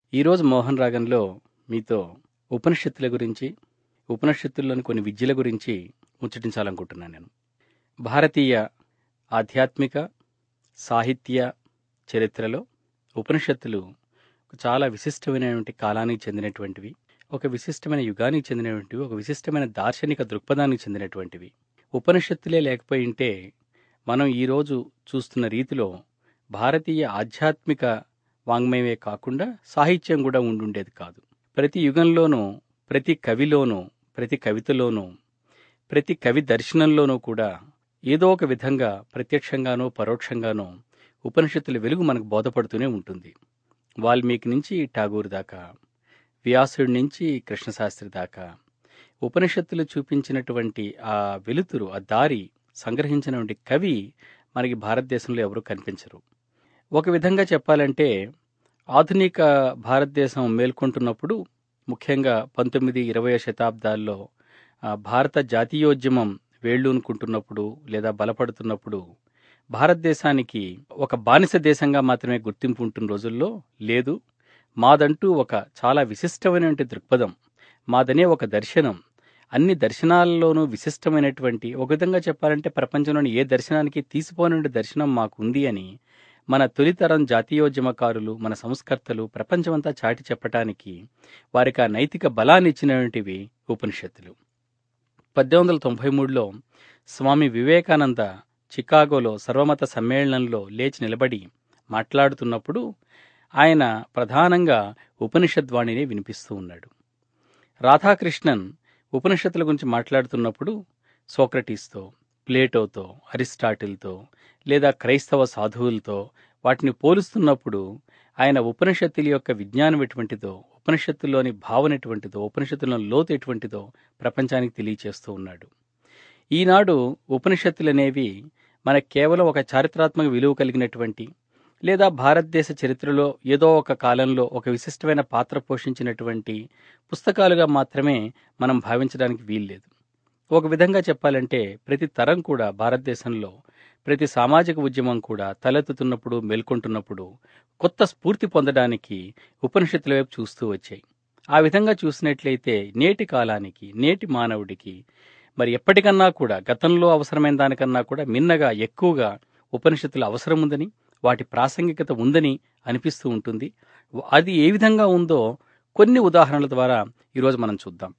ఈరోజు మోహన్ రాగంలో మీతో ఉపనిషత్తుల గురించి ఉపనిషత్తుల్లోని కొన్ని విద్యల గురించి ముచ్చటించాలనుకుంటున్నాను నేను భారతీయ ఆధ్యాత్మిక సాహిత్య చరిత్రలో ఉపనిషత్తులు చాలా విశిష్టమైనటువంటి కాలానికి చెందినటువంటివి ఒక విశిష్టమైన యుగానికి చెందినటువంటివి ఒక విశిష్టమైన దార్శనిక దృక్పథానికి చెందినటువంటివి ఉపనిషత్తులే లేకపోయి ఉంటే మనం ఈరోజు చూస్తున్న రీతిలో భారతీయ ఆధ్యాత్మిక వాంగ్మయమే కాకుండా సాహిత్యం కూడా ఉండుండేది కాదు ప్రతి యుగంలోనూ ప్రతి కవిలోనూ ప్రతి కవితలోనూ ప్రతి కవి దర్శనంలోనూ కూడా ఏదో ఒక విధంగా ప్రత్యక్షంగానో పరోక్షంగానో ఉపనిషత్తుల వెలుగు మనకు బోధపడుతూనే ఉంటుంది వాల్మీకి నుంచి ఠాగూర్ దాకా వ్యాసుడి నుంచి కృష్ణశాస్త్రి దాకా ఉపనిషత్తులు చూపించినటువంటి ఆ వెలుతురు ఆ దారి సంగ్రహించినటువంటి కవి మనకి భారతదేశంలో ఎవరు కనిపించరు ఒక విధంగా చెప్పాలంటే ఆధునిక భారతదేశం మేల్కొంటున్నప్పుడు ముఖ్యంగా పంతొమ్మిది ఇరవై శతాబ్దాల్లో ఆ, భారత జాతీయోద్యమం వేళ్ళూనుకుంటున్నప్పుడు లేదా బలపడుతున్నప్పుడు భారతదేశానికి ఒక బానిస దేశంగా మాత్రమే గుర్తింపు ఉంటున్న రోజుల్లో లేదు మాదంటూ ఒక చాలా విశిష్టమైనటువంటి దృక్పథం మాదనే ఒక దర్శనం అన్ని దర్శనాల్లోనూ విశిష్టమైనటువంటి ఒక విధంగా చెప్పాలంటే ప్రపంచంలోని ఏ దర్శనానికి తీసిపోయినటువంటి దర్శనం మాకు ఉంది అని మన తొలితరం జాతీయోద్యమకారులు మన సంస్కర్తలు ప్రపంచమంతా చాటి చెప్పటానికి వారికి ఆ నైతిక బలాన్ని ఇచ్చినటువంటివి ఉపనిషత్తులు పద్దెనిమిది వందల తొంభై మూడులో స్వామి వివేకానంద చికాగోలో సర్వమత సమ్మేళనంలో లేచి నిలబడి మాట్లాడుతున్నప్పుడు ఆయన ప్రధానంగా ఉపనిషద్వాణిని వినిపిస్తూ ఉన్నాడు రాధాకృష్ణన్ ఉపనిషత్తుల గురించి మాట్లాడుతున్నప్పుడు సోక్రటీస్తో ప్లేటోతో అరిస్టాటిల్తో లేదా క్రైస్తవ సాధువులతో వాటిని పోలుస్తున్నప్పుడు ఆయన ఉపనిషత్తుల యొక్క విజ్ఞానం ఎటువంటిదో ఉపనిషత్తుల్లోని భావన ఎటువంటిదో ఉపనిషత్తుల్లోని లోతు ఎటువంటిదో ప్రపంచానికి తెలియచేస్తూ ఉన్నాడు ఈనాడు ఉపనిషత్తులనేవి మనకు కేవలం ఒక చారిత్రాత్మక విలువ కలిగినటువంటి లేదా భారతదేశ చరిత్రలో ఏదో ఒక కాలంలో ఒక విశిష్టమైన పాత్ర పోషించినటువంటి పుస్తకాలుగా మాత్రమే మనం భావించడానికి వీల్లేదు ఒక విధంగా చెప్పాలంటే ప్రతి తరం కూడా భారతదేశంలో ప్రతి సామాజిక ఉద్యమం కూడా తలెత్తుతున్నప్పుడు మేల్కొంటున్నప్పుడు కొత్త స్ఫూర్తి పొందడానికి ఉపనిషత్తుల వైపు చూస్తూ వచ్చాయి ఆ విధంగా చూసినట్లయితే నేటి కాలానికి నేటి మానవుడికి మరి ఎప్పటికన్నా కూడా గతంలో అవసరమైన దానికన్నా కూడా మిన్నగా ఎక్కువగా ఉపనిషత్తుల అవసరం ఉందని వాటి ప్రాసంగికత ఉందని అనిపిస్తూ ఉంటుంది అది ఏ విధంగా ఉందో కొన్ని ఉదాహరణల ద్వారా ఈరోజు మనం చూద్దాం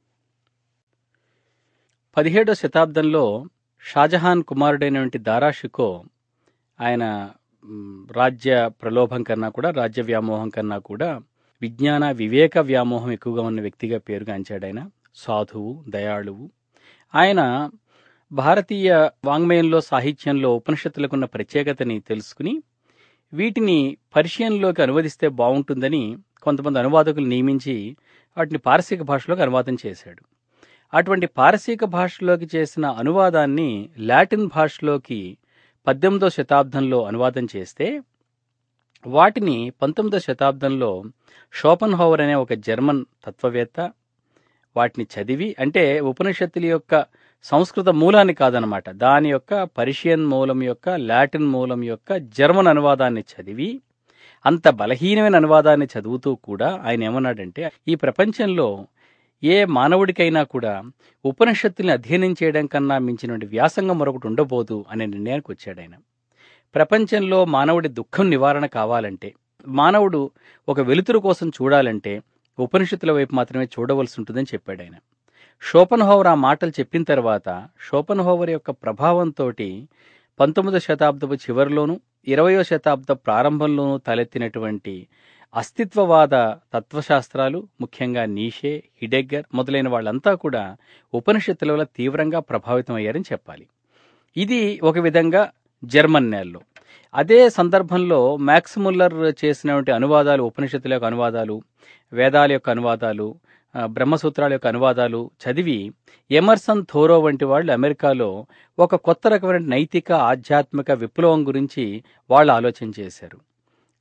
పదిహేడో శతాబ్దంలో షాజహాన్ కుమారుడైనటువంటి దారా షికో ఆయన మ్, రాజ్య ప్రలోభం కన్నా కూడా రాజ్య వ్యామోహం కన్నా కూడా విజ్ఞాన వివేక వ్యామోహం ఎక్కువగా ఉన్న వ్యక్తిగా పేరుగాంచాడు ఆయన సాధువు దయాళువు ఆయన భారతీయ వాంగ్మయంలో సాహిత్యంలో ఉపనిషత్తులకున్న ప్రత్యేకతని తెలుసుకుని వీటిని పర్షియన్లోకి అనువదిస్తే బాగుంటుందని కొంతమంది అనువాదకులు నియమించి వాటిని పారసీక భాషలోకి అనువాదం చేశాడు అటువంటి పారసీక భాషలోకి చేసిన అనువాదాన్ని లాటిన్ భాషలోకి పద్దెనిమిదో శతాబ్దంలో అనువాదం చేస్తే వాటిని పంతొమ్మిదో శతాబ్దంలో షోపన్ హోవర్ అనే ఒక జర్మన్ తత్వవేత్త వాటిని చదివి అంటే ఉపనిషత్తుల యొక్క సంస్కృత మూలాన్ని కాదనమాట దాని యొక్క పర్షియన్ మూలం యొక్క లాటిన్ మూలం యొక్క జర్మన్ అనువాదాన్ని చదివి అంత బలహీనమైన అనువాదాన్ని చదువుతూ కూడా ఆయన ఏమన్నాడంటే ఈ ప్రపంచంలో ఏ మానవుడికైనా కూడా ఉపనిషత్తుల్ని అధ్యయనం చేయడం కన్నా మించినటువంటి వ్యాసంగం మరొకటి ఉండబోదు అనే నిర్ణయానికి వచ్చాడు ఆయన ప్రపంచంలో మానవుడి దుఃఖం నివారణ కావాలంటే మానవుడు ఒక వెలుతురు కోసం చూడాలంటే ఉపనిషత్తుల వైపు మాత్రమే చూడవలసి ఉంటుందని చెప్పాడు ఆయన షోపన్ హోవర్ ఆ మాటలు చెప్పిన తర్వాత షోపన్ హోవర్ యొక్క ప్రభావంతో పంతొమ్మిదో శతాబ్దపు చివరిలోను ఇరవయో శతాబ్ద ప్రారంభంలోనూ తలెత్తినటువంటి అస్తిత్వవాద తత్వశాస్త్రాలు ముఖ్యంగా నీషే హిడెగ్గర్ మొదలైన వాళ్ళంతా కూడా ఉపనిషత్తుల వల్ల తీవ్రంగా ప్రభావితం అయ్యారని చెప్పాలి ఇది ఒక విధంగా జర్మన్ నేల్లో అదే సందర్భంలో మ్యాక్స్ ముల్లర్ చేసినటువంటి అనువాదాలు ఉపనిషత్తుల యొక్క అనువాదాలు వేదాల యొక్క అనువాదాలు ఆ, బ్రహ్మసూత్రాల యొక్క అనువాదాలు చదివి ఎమర్సన్ థోరో వంటి వాళ్ళు అమెరికాలో ఒక కొత్త రకమైన నైతిక ఆధ్యాత్మిక విప్లవం గురించి వాళ్ళు ఆలోచన చేశారు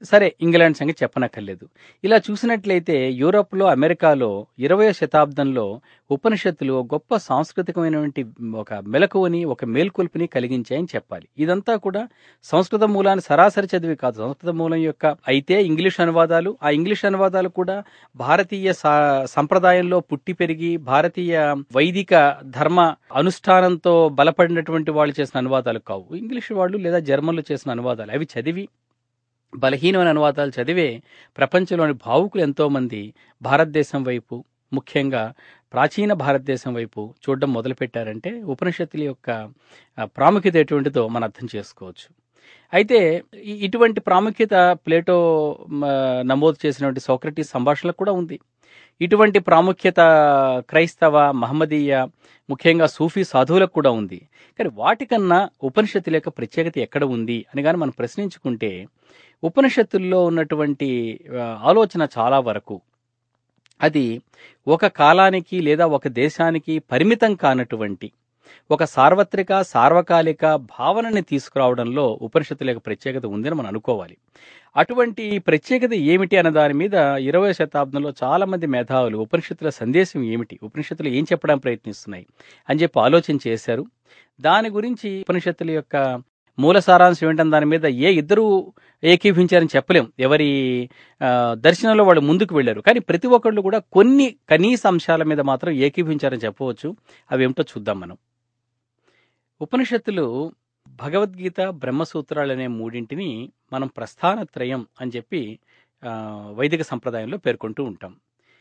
సరే ఇంగ్లాండ్ సంగతి చెప్పనక్కర్లేదు ఇలా చూసినట్లయితే యూరోప్లో అమెరికాలో ఇరవయో శతాబ్దంలో ఉపనిషత్తులు ఒక గొప్ప సాంస్కృతికమైనటువంటి ఒక మెలకువని ఒక మేల్కొల్పుని కలిగించాయని చెప్పాలి ఇదంతా కూడా సంస్కృత మూలాన్ని సరాసరి చదివి కాదు సంస్కృత మూలం యొక్క అయితే ఇంగ్లీష్ అనువాదాలు ఆ ఇంగ్లీష్ అనువాదాలు కూడా భారతీయ సా- సంప్రదాయంలో పుట్టి పెరిగి భారతీయ వైదిక ధర్మ అనుష్ఠానంతో బలపడినటువంటి వాళ్ళు చేసిన అనువాదాలు కావు ఇంగ్లీష్ వాళ్ళు లేదా జర్మన్లు చేసిన అనువాదాలు అవి చదివి బలహీనమైన అనువాదాలు చదివే ప్రపంచంలోని భావుకులు ఎంతోమంది భారతదేశం వైపు ముఖ్యంగా ప్రాచీన భారతదేశం వైపు చూడడం మొదలుపెట్టారంటే ఉపనిషత్తుల యొక్క ఆ, ప్రాముఖ్యత ఎటువంటిదో మనం అర్థం చేసుకోవచ్చు అయితే ఈ- ఇటువంటి ప్రాముఖ్యత ప్లేటో మ, నమోదు చేసినటువంటి సోక్రటీస్ సంభాషణలకు కూడా ఉంది ఇటువంటి ప్రాముఖ్యత క్రైస్తవ మహమ్మదీయ ముఖ్యంగా సూఫీ సాధువులకు కూడా ఉంది కానీ వాటికన్నా ఉపనిషత్తుల యొక్క ప్రత్యేకత ఎక్కడ ఉంది అని కానీ మనం ప్రశ్నించుకుంటే ఉపనిషత్తుల్లో ఉన్నటువంటి ఆ, ఆలోచన చాలా వరకు అది ఒక కాలానికి లేదా ఒక దేశానికి పరిమితం కానటువంటి ఒక సార్వత్రిక సార్వకాలిక భావనని తీసుకురావడంలో ఉపనిషత్తుల యొక్క ప్రత్యేకత ఉందని మనం అనుకోవాలి అటువంటి ప్రత్యేకత ఏమిటి అన్న దాని మీద ఇరవై శతాబ్దంలో చాలా మంది మేధావులు ఉపనిషత్తుల సందేశం ఏమిటి ఉపనిషత్తులు ఏం చెప్పడానికి ప్రయత్నిస్తున్నాయి అని చెప్పి ఆలోచన చేశారు దాని గురించి ఉపనిషత్తుల యొక్క మూల సారాంశం ఏంటని దాని మీద ఏ ఇద్దరు ఏకీభించారని చెప్పలేం ఎవరి ఆ, దర్శనంలో వాళ్ళు ముందుకు వెళ్ళారు కానీ ప్రతి ఒక్కళ్ళు కూడా కొన్ని కనీస అంశాల మీద మాత్రం ఏకీభించారని చెప్పవచ్చు అవి ఏమిటో చూద్దాం మనం ఉపనిషత్తులు భగవద్గీత బ్రహ్మసూత్రాలు అనే మూడింటిని మనం ప్రస్థానత్రయం అని చెప్పి ఆ, వైదిక సంప్రదాయంలో పేర్కొంటూ ఉంటాం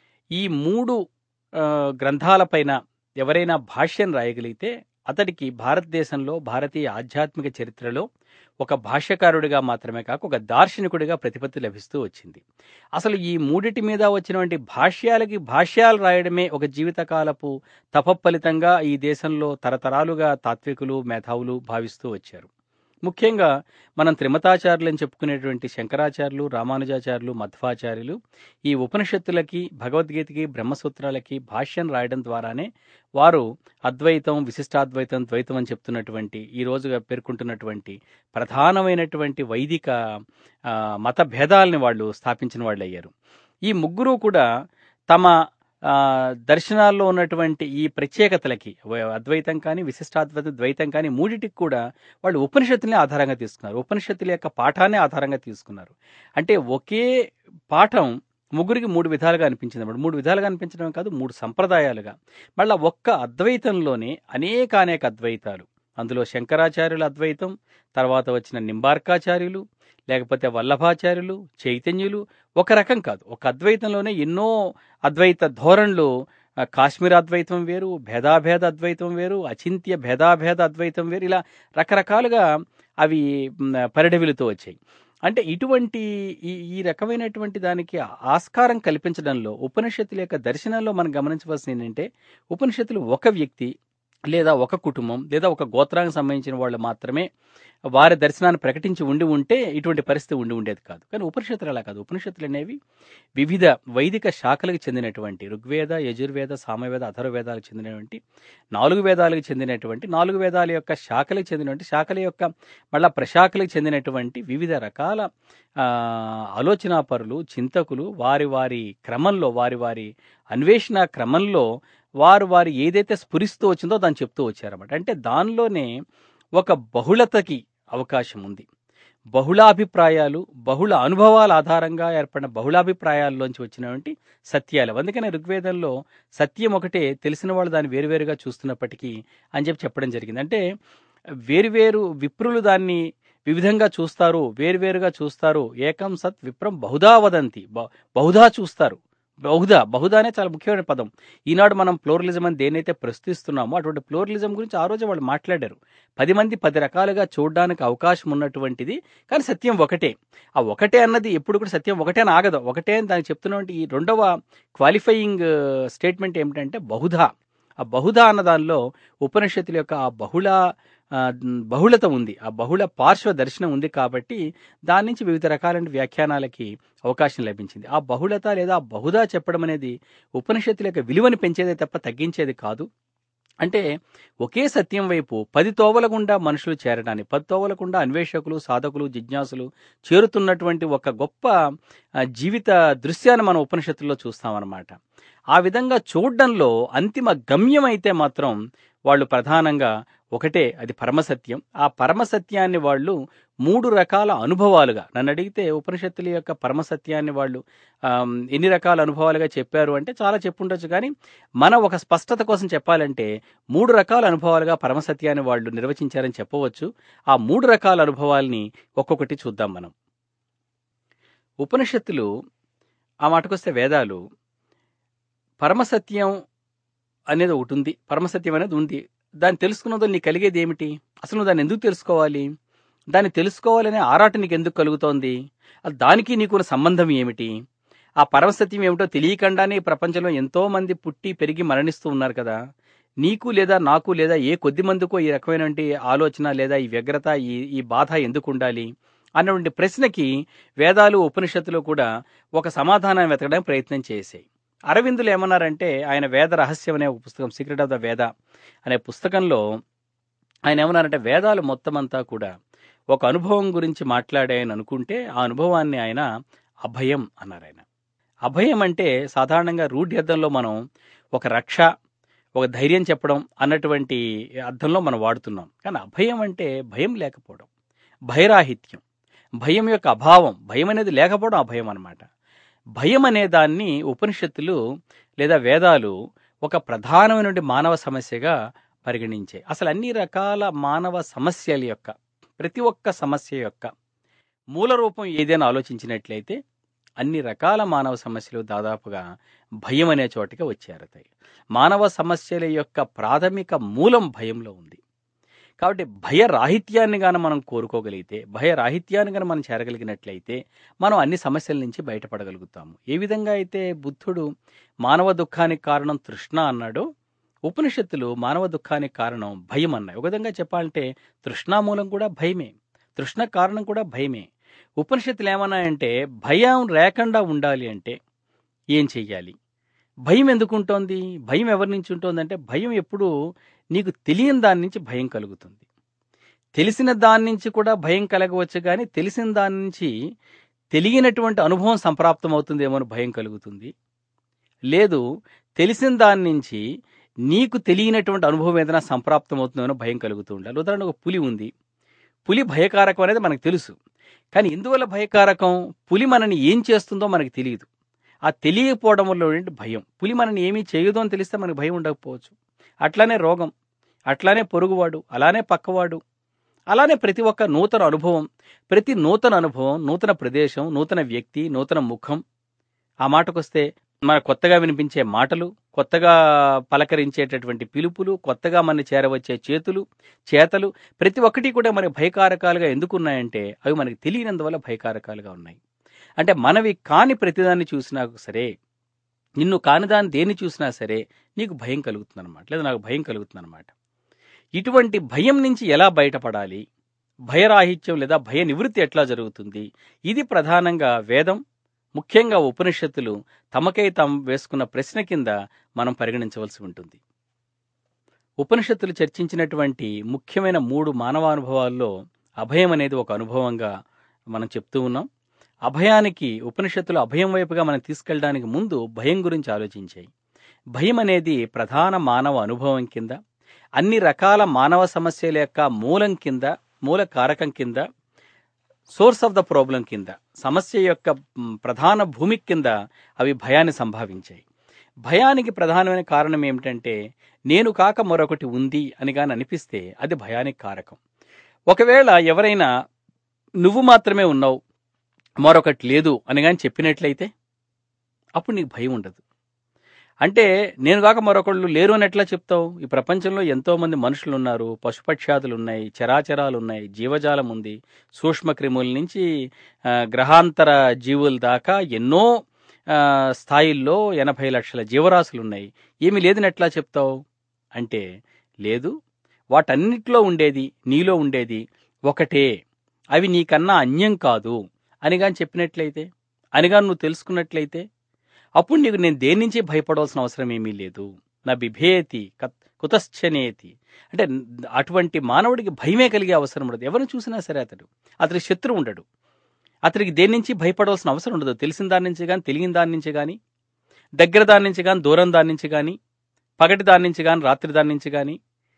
ఈ మూడు ఆ, గ్రంథాలపైన ఎవరైనా భాష్యం రాయగలిగితే అతడికి భారతదేశంలో భారతీయ ఆధ్యాత్మిక చరిత్రలో ఒక భాష్యకారుడిగా మాత్రమే కాక ఒక దార్శనికుడిగా ప్రతిపత్తి లభిస్తూ వచ్చింది అసలు ఈ మూడిటి మీద వచ్చినటువంటి భాష్యాలకి భాష్యాలు రాయడమే ఒక జీవితకాలపు తపఫలితంగా ఈ దేశంలో తరతరాలుగా తాత్వికులు మేధావులు భావిస్తూ వచ్చారు ముఖ్యంగా మనం త్రిమతాచార్యులని చెప్పుకునేటువంటి శంకరాచార్యులు రామానుజాచార్యులు మధ్వాచార్యులు ఈ ఉపనిషత్తులకి భగవద్గీతకి బ్రహ్మసూత్రాలకి భాష్యం రాయడం ద్వారానే వారు అద్వైతం విశిష్టాద్వైతం ద్వైతం అని చెప్తున్నటువంటి ఈ రోజుగా పేర్కొంటున్నటువంటి ప్రధానమైనటువంటి వైదిక ఆ, మత భేదాలని వాళ్ళు స్థాపించిన వాళ్ళు అయ్యారు ఈ ముగ్గురు కూడా తమ ఆ, దర్శనాల్లో ఉన్నటువంటి ఈ ప్రత్యేకతలకి వ- అద్వైతం కానీ విశిష్టాద్వైతం ద్వైతం కానీ మూడిటికి కూడా వాళ్ళు ఉపనిషత్తుల్ని ఆధారంగా తీసుకున్నారు ఉపనిషత్తుల యొక్క పాఠాన్ని ఆధారంగా తీసుకున్నారు అంటే ఒకే పాఠం ముగ్గురికి మూడు విధాలుగా అనిపించింది అన్నమాట మూడు విధాలుగా అనిపించడం కాదు మూడు సంప్రదాయాలుగా మళ్ళా ఒక్క అద్వైతంలోనే అనేక అనేక అద్వైతాలు అందులో శంకరాచార్యుల అద్వైతం తర్వాత వచ్చిన నింబార్కాచార్యులు లేకపోతే వల్లభాచార్యులు చైతన్యులు ఒక రకం కాదు ఒక అద్వైతంలోనే ఎన్నో అద్వైత ధోరణులు ఆ, కాశ్మీర్ అద్వైతం వేరు భేదాభేద అద్వైతం వేరు అచింత్య భేదాభేద అద్వైతం వేరు ఇలా రకరకాలుగా అవి మ్, పరిఢవిలుతూ వచ్చాయి అంటే ఇటువంటి ఈ ఈ రకమైనటువంటి దానికి ఆస్కారం కల్పించడంలో ఉపనిషత్తుల యొక్క దర్శనంలో మనం గమనించవలసింది ఏంటంటే ఉపనిషత్తులు ఒక వ్యక్తి లేదా ఒక కుటుంబం లేదా ఒక గోత్రానికి సంబంధించిన వాళ్ళు మాత్రమే వారి దర్శనాన్ని ప్రకటించి ఉండి ఉంటే ఇటువంటి పరిస్థితి ఉండి ఉండేది కాదు కానీ ఉపనిషత్తులు అలా కాదు ఉపనిషత్తులు అనేవి వివిధ వైదిక శాఖలకు చెందినటువంటి ఋగ్వేద యజుర్వేద సామవేద అథర్వవేదాలకు చెందినటువంటి నాలుగు వేదాలకు చెందినటువంటి నాలుగు వేదాల యొక్క శాఖలకు చెందినటువంటి శాఖల యొక్క మళ్ళా ప్రశాఖలకు చెందినటువంటి వివిధ రకాల ఆ, ఆలోచనాపరులు చింతకులు వారి వారి క్రమంలో వారి వారి అన్వేషణ క్రమంలో వారు వారు ఏదైతే స్ఫురిస్తూ వచ్చిందో దాన్ని చెప్తూ వచ్చారన్నమాట అంటే దానిలోనే ఒక బహుళతకి అవకాశం ఉంది బహుళాభిప్రాయాలు బహుళ అనుభవాల ఆధారంగా ఏర్పడిన బహుళాభిప్రాయాల్లోంచి వచ్చినటువంటి సత్యాలు అందుకనే ఋగ్వేదంలో సత్యం ఒకటే తెలిసిన వాళ్ళు దాన్ని వేరువేరుగా చూస్తున్నప్పటికీ అని చెప్పి చెప్పడం జరిగింది అంటే వేరువేరు విప్రులు దాన్ని వివిధంగా చూస్తారు వేరువేరుగా చూస్తారు ఏకం సత్ విప్రం బహుదా వదంతి బ- బహుదా చూస్తారు బహుదా బహుదానే చాలా ముఖ్యమైన పదం ఈనాడు మనం ప్లోరలిజం అని దేనైతే ప్రస్తుతిస్తున్నామో అటువంటి ప్లోరలిజం గురించి ఆ రోజు వాళ్ళు మాట్లాడారు పది మంది పది రకాలుగా చూడడానికి అవకాశం ఉన్నటువంటిది కానీ సత్యం ఒకటే ఆ ఒకటే అన్నది ఎప్పుడు కూడా సత్యం ఒకటే అని ఆగదు ఒకటే అని దానికి చెప్తున్నటువంటి ఈ రెండవ క్వాలిఫైయింగ్ స్టేట్మెంట్ ఏమిటంటే బహుధా ఆ బహుధా అన్న దానిలో ఉపనిషత్తుల యొక్క ఆ బహుళ ఆ, బహుళత ఉంది ఆ బహుళ పార్శ్వ దర్శనం ఉంది కాబట్టి దాని నుంచి వివిధ రకాలైన వ్యాఖ్యానాలకి అవకాశం లభించింది ఆ బహుళత లేదా ఆ బహుదా చెప్పడం అనేది ఉపనిషత్తుల యొక్క విలువని పెంచేదే తప్ప తగ్గించేది కాదు అంటే ఒకే సత్యం వైపు పది తోవల గుండా మనుషులు చేరడాన్ని పది తోవల గుండా అన్వేషకులు సాధకులు జిజ్ఞాసులు చేరుతున్నటువంటి ఒక గొప్ప ఆ, జీవిత దృశ్యాన్ని మనం ఉపనిషత్తుల్లో చూస్తామన్నమాట ఆ విధంగా చూడడంలో అంతిమ గమ్యం అయితే మాత్రం వాళ్ళు ప్రధానంగా ఒకటే అది పరమసత్యం ఆ పరమసత్యాన్ని వాళ్ళు మూడు రకాల అనుభవాలుగా నన్ను అడిగితే ఉపనిషత్తుల యొక్క పరమసత్యాన్ని వాళ్ళు ఆమ్, ఎన్ని రకాల అనుభవాలుగా చెప్పారు అంటే చాలా చెప్పుండొచ్చు కానీ మన ఒక స్పష్టత కోసం చెప్పాలంటే మూడు రకాల అనుభవాలుగా పరమసత్యాన్ని వాళ్ళు నిర్వచించారని చెప్పవచ్చు ఆ మూడు రకాల అనుభవాల్ని ఒక్కొక్కటి చూద్దాం మనం ఉపనిషత్తులు ఆ మాటకొస్తే వేదాలు పరమసత్యం అనేది ఒకటి ఉంది పరమసత్యం అనేది ఉంది దాన్ని తెలుసుకున్నదో నీకు కలిగేది ఏమిటి అసలు నువ్వు దాన్ని ఎందుకు తెలుసుకోవాలి దాన్ని తెలుసుకోవాలనే ఆరాటం నీకు ఎందుకు కలుగుతోంది అది దానికి నీకున్న సంబంధం ఏమిటి ఆ పరమసత్యం ఏమిటో తెలియకుండానే ఈ ప్రపంచంలో ఎంతో మంది పుట్టి పెరిగి మరణిస్తూ ఉన్నారు కదా నీకు లేదా నాకు లేదా ఏ కొద్ది మందికో ఈ రకమైనటువంటి ఆలోచన లేదా ఈ వ్యగ్రత ఈ ఈ బాధ ఎందుకు ఉండాలి అన్నటువంటి ప్రశ్నకి వేదాలు ఉపనిషత్తులు కూడా ఒక సమాధానాన్ని వెతకడానికి ప్రయత్నం చేశాయి అరవిందులు ఏమన్నారంటే ఆయన వేద రహస్యం అనే ఒక పుస్తకం సీక్రెట్ ఆఫ్ ద వేద అనే పుస్తకంలో ఆయన ఏమన్నారంటే వేదాలు మొత్తం అంతా కూడా ఒక అనుభవం గురించి మాట్లాడాయని అనుకుంటే ఆ అనుభవాన్ని ఆయన అభయం అన్నారు ఆయన అభయం అంటే సాధారణంగా రూఢ్యర్థంలో మనం ఒక రక్ష ఒక ధైర్యం చెప్పడం అన్నటువంటి అర్థంలో మనం వాడుతున్నాం కానీ అభయం అంటే భయం లేకపోవడం భయరాహిత్యం భయం యొక్క అభావం భయం అనేది లేకపోవడం అభయం అన్నమాట భయం అనే దాన్ని ఉపనిషత్తులు లేదా వేదాలు ఒక ప్రధానమైనటువంటి మానవ సమస్యగా పరిగణించాయి అసలు అన్ని రకాల మానవ సమస్యల యొక్క ప్రతి ఒక్క సమస్య యొక్క మూల రూపం ఏదైనా ఆలోచించినట్లయితే అన్ని రకాల మానవ సమస్యలు దాదాపుగా భయం అనే చోటికి వచ్చేరతాయి మానవ సమస్యల యొక్క ప్రాథమిక మూలం భయంలో ఉంది కాబట్టి భయరాహిత్యాన్ని గాన మనం కోరుకోగలిగితే భయరాహిత్యాన్ని గాన మనం చేరగలిగినట్లయితే మనం అన్ని సమస్యల నుంచి బయటపడగలుగుతాము ఏ విధంగా అయితే బుద్ధుడు మానవ దుఃఖానికి కారణం తృష్ణ అన్నాడో ఉపనిషత్తులు మానవ దుఃఖానికి కారణం భయం అన్నాయి ఒక విధంగా చెప్పాలంటే తృష్ణామూలం కూడా భయమే తృష్ణ కారణం కూడా భయమే ఉపనిషత్తులు ఏమన్నాయంటే భయం లేకుండా ఉండాలి అంటే ఏం చెయ్యాలి భయం ఎందుకు ఉంటుంది భయం ఎవరి నుంచి ఉంటుంది అంటే భయం ఎప్పుడు నీకు తెలియని దాని నుంచి భయం కలుగుతుంది తెలిసిన దాని నుంచి కూడా భయం కలగవచ్చు కానీ తెలిసిన దాని నుంచి తెలియనటువంటి అనుభవం సంప్రాప్తం అవుతుందేమో అని భయం కలుగుతుంది లేదు తెలిసిన దాని నుంచి నీకు తెలియనటువంటి అనుభవం ఏదైనా సంప్రాప్తం అవుతుందేమో భయం కలుగుతూ ఉండాలి ఉదాహరణ ఒక పులి ఉంది పులి భయకారకం అనేది మనకు తెలుసు కానీ ఎందువల్ల భయకారకం పులి మనని ఏం చేస్తుందో మనకు తెలియదు ఆ తెలియకపోవడం వల్ల ఏంటి భయం పులి మనని ఏమీ చేయదు అని తెలిస్తే మనకు భయం ఉండకపోవచ్చు అట్లానే రోగం అట్లానే పొరుగువాడు అలానే పక్కవాడు అలానే ప్రతి ఒక్క నూతన అనుభవం ప్రతి నూతన అనుభవం నూతన ప్రదేశం నూతన వ్యక్తి నూతన ముఖం ఆ మాటకొస్తే మన కొత్తగా వినిపించే మాటలు కొత్తగా పలకరించేటటువంటి పిలుపులు కొత్తగా మన చేరవచ్చే చేతులు చేతలు ప్రతి ఒక్కటి కూడా మనకి భయకారకాలుగా ఎందుకున్నాయంటే అవి మనకి తెలియనందువల్ల భయకారకాలుగా ఉన్నాయి అంటే మనవి కాని ప్రతిదాన్ని చూసినా సరే నిన్ను కాని దాన్ని దేన్ని చూసినా సరే నీకు భయం కలుగుతుందన్నమాట లేదా నాకు భయం కలుగుతుందన్నమాట ఇటువంటి భయం నుంచి ఎలా బయటపడాలి భయరాహిత్యం లేదా భయ నివృత్తి ఎట్లా జరుగుతుంది ఇది ప్రధానంగా వేదం ముఖ్యంగా ఉపనిషత్తులు తమకై తాము వేసుకున్న ప్రశ్న కింద మనం పరిగణించవలసి ఉంటుంది ఉపనిషత్తులు చర్చించినటువంటి ముఖ్యమైన మూడు మానవానుభవాల్లో అభయం అనేది ఒక అనుభవంగా మనం చెప్తూ ఉన్నాం అభయానికి ఉపనిషత్తులు అభయం వైపుగా మనం తీసుకెళ్ళడానికి ముందు భయం గురించి ఆలోచించాయి భయం అనేది ప్రధాన మానవ అనుభవం కింద అన్ని రకాల మానవ సమస్యల యొక్క మూలం కింద మూల కారకం కింద సోర్స్ ఆఫ్ ద ప్రాబ్లం కింద సమస్య యొక్క మ్, ప్రధాన భూమి కింద అవి భయాన్ని సంభావించాయి భయానికి ప్రధానమైన కారణం ఏమిటంటే నేను కాక మరొకటి ఉంది అని కానీ అనిపిస్తే అది భయానికి కారకం ఒకవేళ ఎవరైనా నువ్వు మాత్రమే ఉన్నావు మరొకటి లేదు అని కానీ చెప్పినట్లయితే అప్పుడు నీకు భయం ఉండదు అంటే నేను కాక మరొకళ్ళు లేరు అని ఎట్లా చెప్తావు ఈ ప్రపంచంలో ఎంతో మంది మనుషులు ఉన్నారు పశుపక్ష్యాదులు ఉన్నాయి చరాచరాలు ఉన్నాయి జీవజాలం ఉంది సూక్ష్మ క్రిముల నుంచి ఆ, గ్రహాంతర జీవుల దాకా ఎన్నో ఆ, స్థాయిల్లో ఎనభై లక్షల జీవరాశులు ఉన్నాయి ఏమి లేదని ఎట్లా చెప్తావు అంటే లేదు వాటన్నిటిలో ఉండేది నీలో ఉండేది ఒకటే అవి నీకన్నా అన్యం కాదు అని కానీ చెప్పినట్లయితే అని కానీ నువ్వు తెలుసుకున్నట్లయితే అప్పుడు నీకు నేను దేని నుంచి భయపడవలసిన అవసరం ఏమీ లేదు నా బిభేతి కత్ కుతశ్చనేతి అంటే అటువంటి మానవుడికి భయమే కలిగే అవసరం ఉండదు ఎవరిని చూసినా సరే అతడు అతనికి శత్రువు ఉండడు అతనికి దేని నుంచి భయపడవలసిన అవసరం ఉండదు తెలిసిన దాని నుంచి కానీ తెలియని దాని నుంచి కానీ దగ్గర దాని నుంచి కానీ దూరం దాని నుంచి కానీ పగటి దాని నుంచి కానీ రాత్రి దాని నుంచి కానీ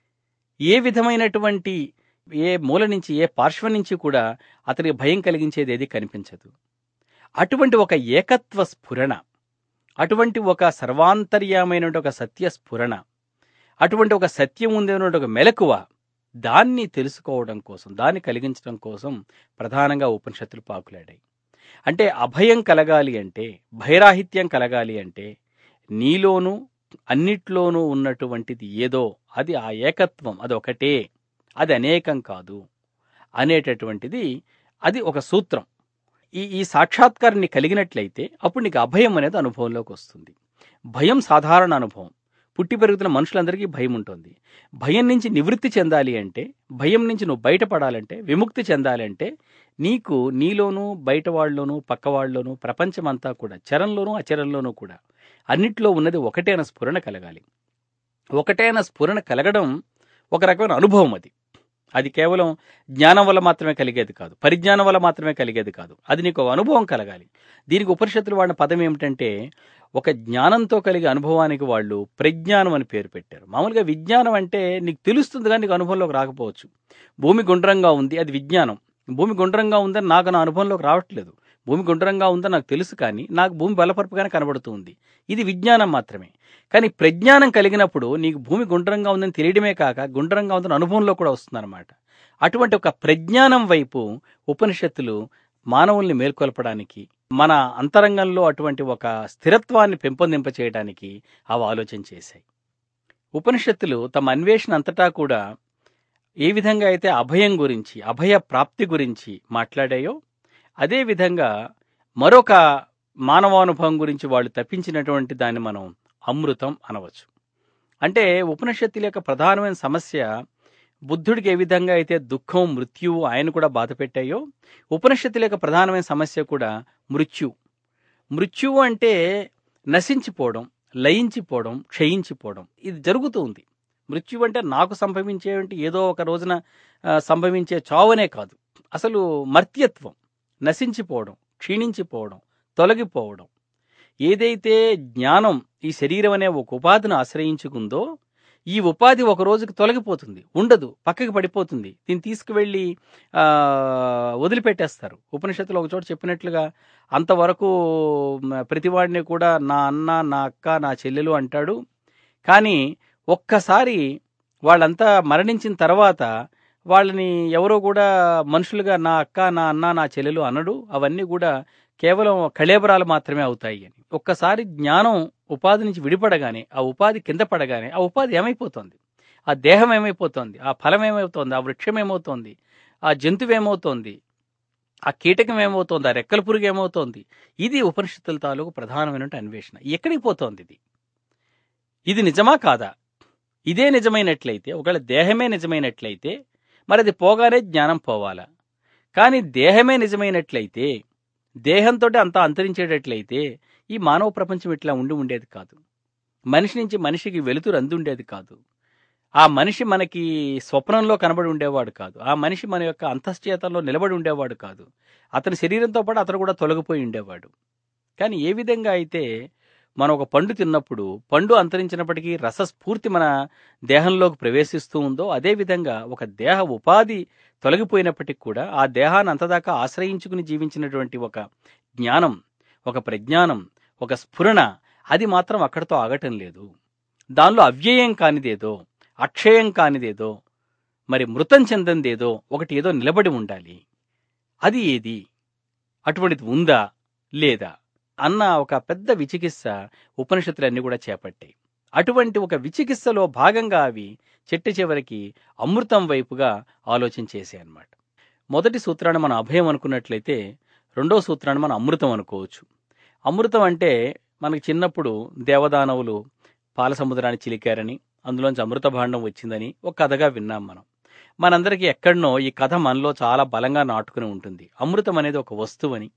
ఏ విధమైనటువంటి ఏ మూల నుంచి ఏ పార్శ్వం నుంచి కూడా అతనికి భయం కలిగించేది ఏది కనిపించదు అటువంటి ఒక ఏకత్వ స్ఫురణ అటువంటి ఒక సర్వాంతర్యమైన ఒక సత్య స్ఫురణ అటువంటి ఒక సత్యం ఉంది అనే ఒక మెలకువ దాన్ని తెలుసుకోవడం కోసం దాన్ని కలిగించడం కోసం ప్రధానంగా ఉపనిషత్తులు పాకులాడాయి అంటే అభయం కలగాలి అంటే భయరాహిత్యం కలగాలి అంటే నీలోనూ అన్నిట్లోనూ ఉన్నటువంటిది ఏదో అది ఆ ఏకత్వం అది ఒకటే అది అనేకం కాదు అనేటటువంటిది అది ఒక సూత్రం ఈ ఈ సాక్షాత్కారాన్ని కలిగినట్లయితే అప్పుడు నీకు అభయం అనేది అనుభవంలోకి వస్తుంది భయం సాధారణ అనుభవం పుట్టి పెరుగుతున్న మనుషులందరికీ భయం ఉంటుంది భయం నుంచి నివృత్తి చెందాలి అంటే భయం నుంచి నువ్వు బయటపడాలంటే విముక్తి చెందాలంటే నీకు నీలోనూ బయట వాళ్ళలోనూ పక్క వాళ్ళలోనూ ప్రపంచమంతా కూడా చరంలోనూ అచరంలోనూ కూడా అన్నిట్లో ఉన్నది ఒకటేన స్ఫురణ కలగాలి ఒకటేన స్ఫురణ కలగడం ఒక రకమైన అనుభవం అది అది కేవలం జ్ఞానం వల్ల మాత్రమే కలిగేది కాదు పరిజ్ఞానం వల్ల మాత్రమే కలిగేది కాదు అది నీకు ఒక అనుభవం కలగాలి దీనికి ఉపనిషత్తులు వాడిన పదం ఏమిటంటే ఒక జ్ఞానంతో కలిగే అనుభవానికి వాళ్ళు ప్రజ్ఞానం అని పేరు పెట్టారు మామూలుగా విజ్ఞానం అంటే నీకు తెలుస్తుంది కానీ నీకు అనుభవంలోకి రాకపోవచ్చు భూమి గుండ్రంగా ఉంది అది విజ్ఞానం భూమి గుండ్రంగా ఉందని నాకు నా అనుభవంలోకి రావట్లేదు భూమి గుండ్రంగా ఉందని నాకు తెలుసు కానీ నాకు భూమి బలపరుపుగానే కనబడుతుంది ఇది విజ్ఞానం మాత్రమే కానీ ప్రజ్ఞానం కలిగినప్పుడు నీకు భూమి గుండ్రంగా ఉందని తెలియడమే కాక గుండ్రంగా ఉందని అనుభవంలో కూడా వస్తుందన్నమాట అటువంటి ఒక ప్రజ్ఞానం వైపు ఉపనిషత్తులు మానవుల్ని మేల్కొల్పడానికి మన అంతరంగంలో అటువంటి ఒక స్థిరత్వాన్ని పెంపొందింప చేయడానికి అవి ఆలోచన చేశాయి ఉపనిషత్తులు తమ అన్వేషణ అంతటా కూడా ఏ విధంగా అయితే అభయం గురించి అభయ ప్రాప్తి గురించి మాట్లాడాయో అదేవిధంగా మరొక మానవానుభవం గురించి వాళ్ళు తప్పించినటువంటి దాన్ని మనం అమృతం అనవచ్చు అంటే ఉపనిషత్తుల యొక్క ప్రధానమైన సమస్య బుద్ధుడికి ఏ విధంగా అయితే దుఃఖం మృత్యువు ఆయన కూడా బాధ పెట్టాయో ఉపనిషత్తుల యొక్క ప్రధానమైన సమస్య కూడా మృత్యు మృత్యువు అంటే నశించిపోవడం లయించిపోవడం క్షయించిపోవడం ఇది జరుగుతుంది మృత్యు అంటే నాకు సంభవించేటువంటి ఏదో ఒక రోజున ఆ, సంభవించే చావనే కాదు అసలు మర్త్యత్వం నశించిపోవడం క్షీణించిపోవడం తొలగిపోవడం ఏదైతే జ్ఞానం ఈ శరీరం అనే ఒక ఉపాధిని ఆశ్రయించుకుందో ఈ ఉపాధి ఒక రోజుకి తొలగిపోతుంది ఉండదు పక్కకి పడిపోతుంది దీన్ని తీసుకువెళ్ళి ఆ, వదిలిపెట్టేస్తారు ఉపనిషత్తులు ఒక చోట చెప్పినట్లుగా అంతవరకు మ, ప్రతివాడిని కూడా నా అన్న నా అక్క నా చెల్లెలు అంటాడు కానీ ఒక్కసారి వాళ్ళంతా మరణించిన తర్వాత వాళ్ళని ఎవరో కూడా మనుషులుగా నా అక్క నా అన్న నా చెల్లెలు అనడు అవన్నీ కూడా కేవలం కళేబరాలు మాత్రమే అవుతాయి అని ఒక్కసారి జ్ఞానం ఉపాధి నుంచి విడిపడగానే ఆ ఉపాధి కింద పడగానే ఆ ఉపాధి ఏమైపోతుంది ఆ దేహం ఏమైపోతుంది ఆ ఫలం ఏమవుతోంది ఆ వృక్షం ఏమవుతోంది ఆ జంతువు ఏమవుతోంది ఆ కీటకం ఏమవుతోంది ఆ రెక్కల పురుగు ఏమవుతోంది ఇది ఉపనిషత్తుల తాలూకు ప్రధానమైన అన్వేషణ ఎక్కడికి పోతోంది ఇది ఇది నిజమా కాదా ఇదే నిజమైనట్లయితే ఒకవేళ దేహమే నిజమైనట్లయితే మరి అది పోగానే జ్ఞానం పోవాలా కానీ దేహమే నిజమైనట్లయితే దేహంతో అంతా అంతరించేటట్లయితే ఈ మానవ ప్రపంచం ఇట్లా ఉండి ఉండేది కాదు మనిషి నుంచి మనిషికి వెలుతురు అందుండేది కాదు ఆ మనిషి మనకి స్వప్నంలో కనబడి ఉండేవాడు కాదు ఆ మనిషి మన యొక్క అంతశ్చేతంలో నిలబడి ఉండేవాడు కాదు అతని శరీరంతో పాటు అతను కూడా తొలగిపోయి ఉండేవాడు కానీ ఏ విధంగా అయితే మనం ఒక పండు తిన్నప్పుడు పండు అంతరించినప్పటికీ రసస్ఫూర్తి మన దేహంలోకి ప్రవేశిస్తూ ఉందో అదేవిధంగా ఒక దేహ ఉపాధి తొలగిపోయినప్పటికీ కూడా ఆ దేహాన్ని అంతదాకా ఆశ్రయించుకుని జీవించినటువంటి ఒక జ్ఞానం ఒక ప్రజ్ఞానం ఒక స్ఫురణ అది మాత్రం అక్కడితో ఆగటం లేదు దానిలో అవ్యయం కానిదేదో అక్షయం కానిదేదో మరి మృతం చెందందేదో ఒకటి ఏదో నిలబడి ఉండాలి అది ఏది అటువంటిది ఉందా లేదా అన్న ఒక పెద్ద విచికిత్స ఉపనిషత్తులన్నీ కూడా చేపట్టాయి అటువంటి ఒక విచికిత్సలో భాగంగా అవి చెట్టు చివరికి అమృతం వైపుగా ఆలోచన చేసాయి అన్నమాట మొదటి సూత్రాన్ని మనం అభయం అనుకున్నట్లయితే రెండో సూత్రాన్ని మనం అమృతం అనుకోవచ్చు అమృతం అంటే మనకి చిన్నప్పుడు దేవదానవులు పాల సముద్రాన్ని చిలికారని అందులోంచి అమృత భాండం వచ్చిందని ఒక కథగా విన్నాం మనం మనందరికీ ఎక్కడనో ఈ కథ మనలో చాలా బలంగా నాటుకుని ఉంటుంది అమృతం అనేది ఒక వస్తువని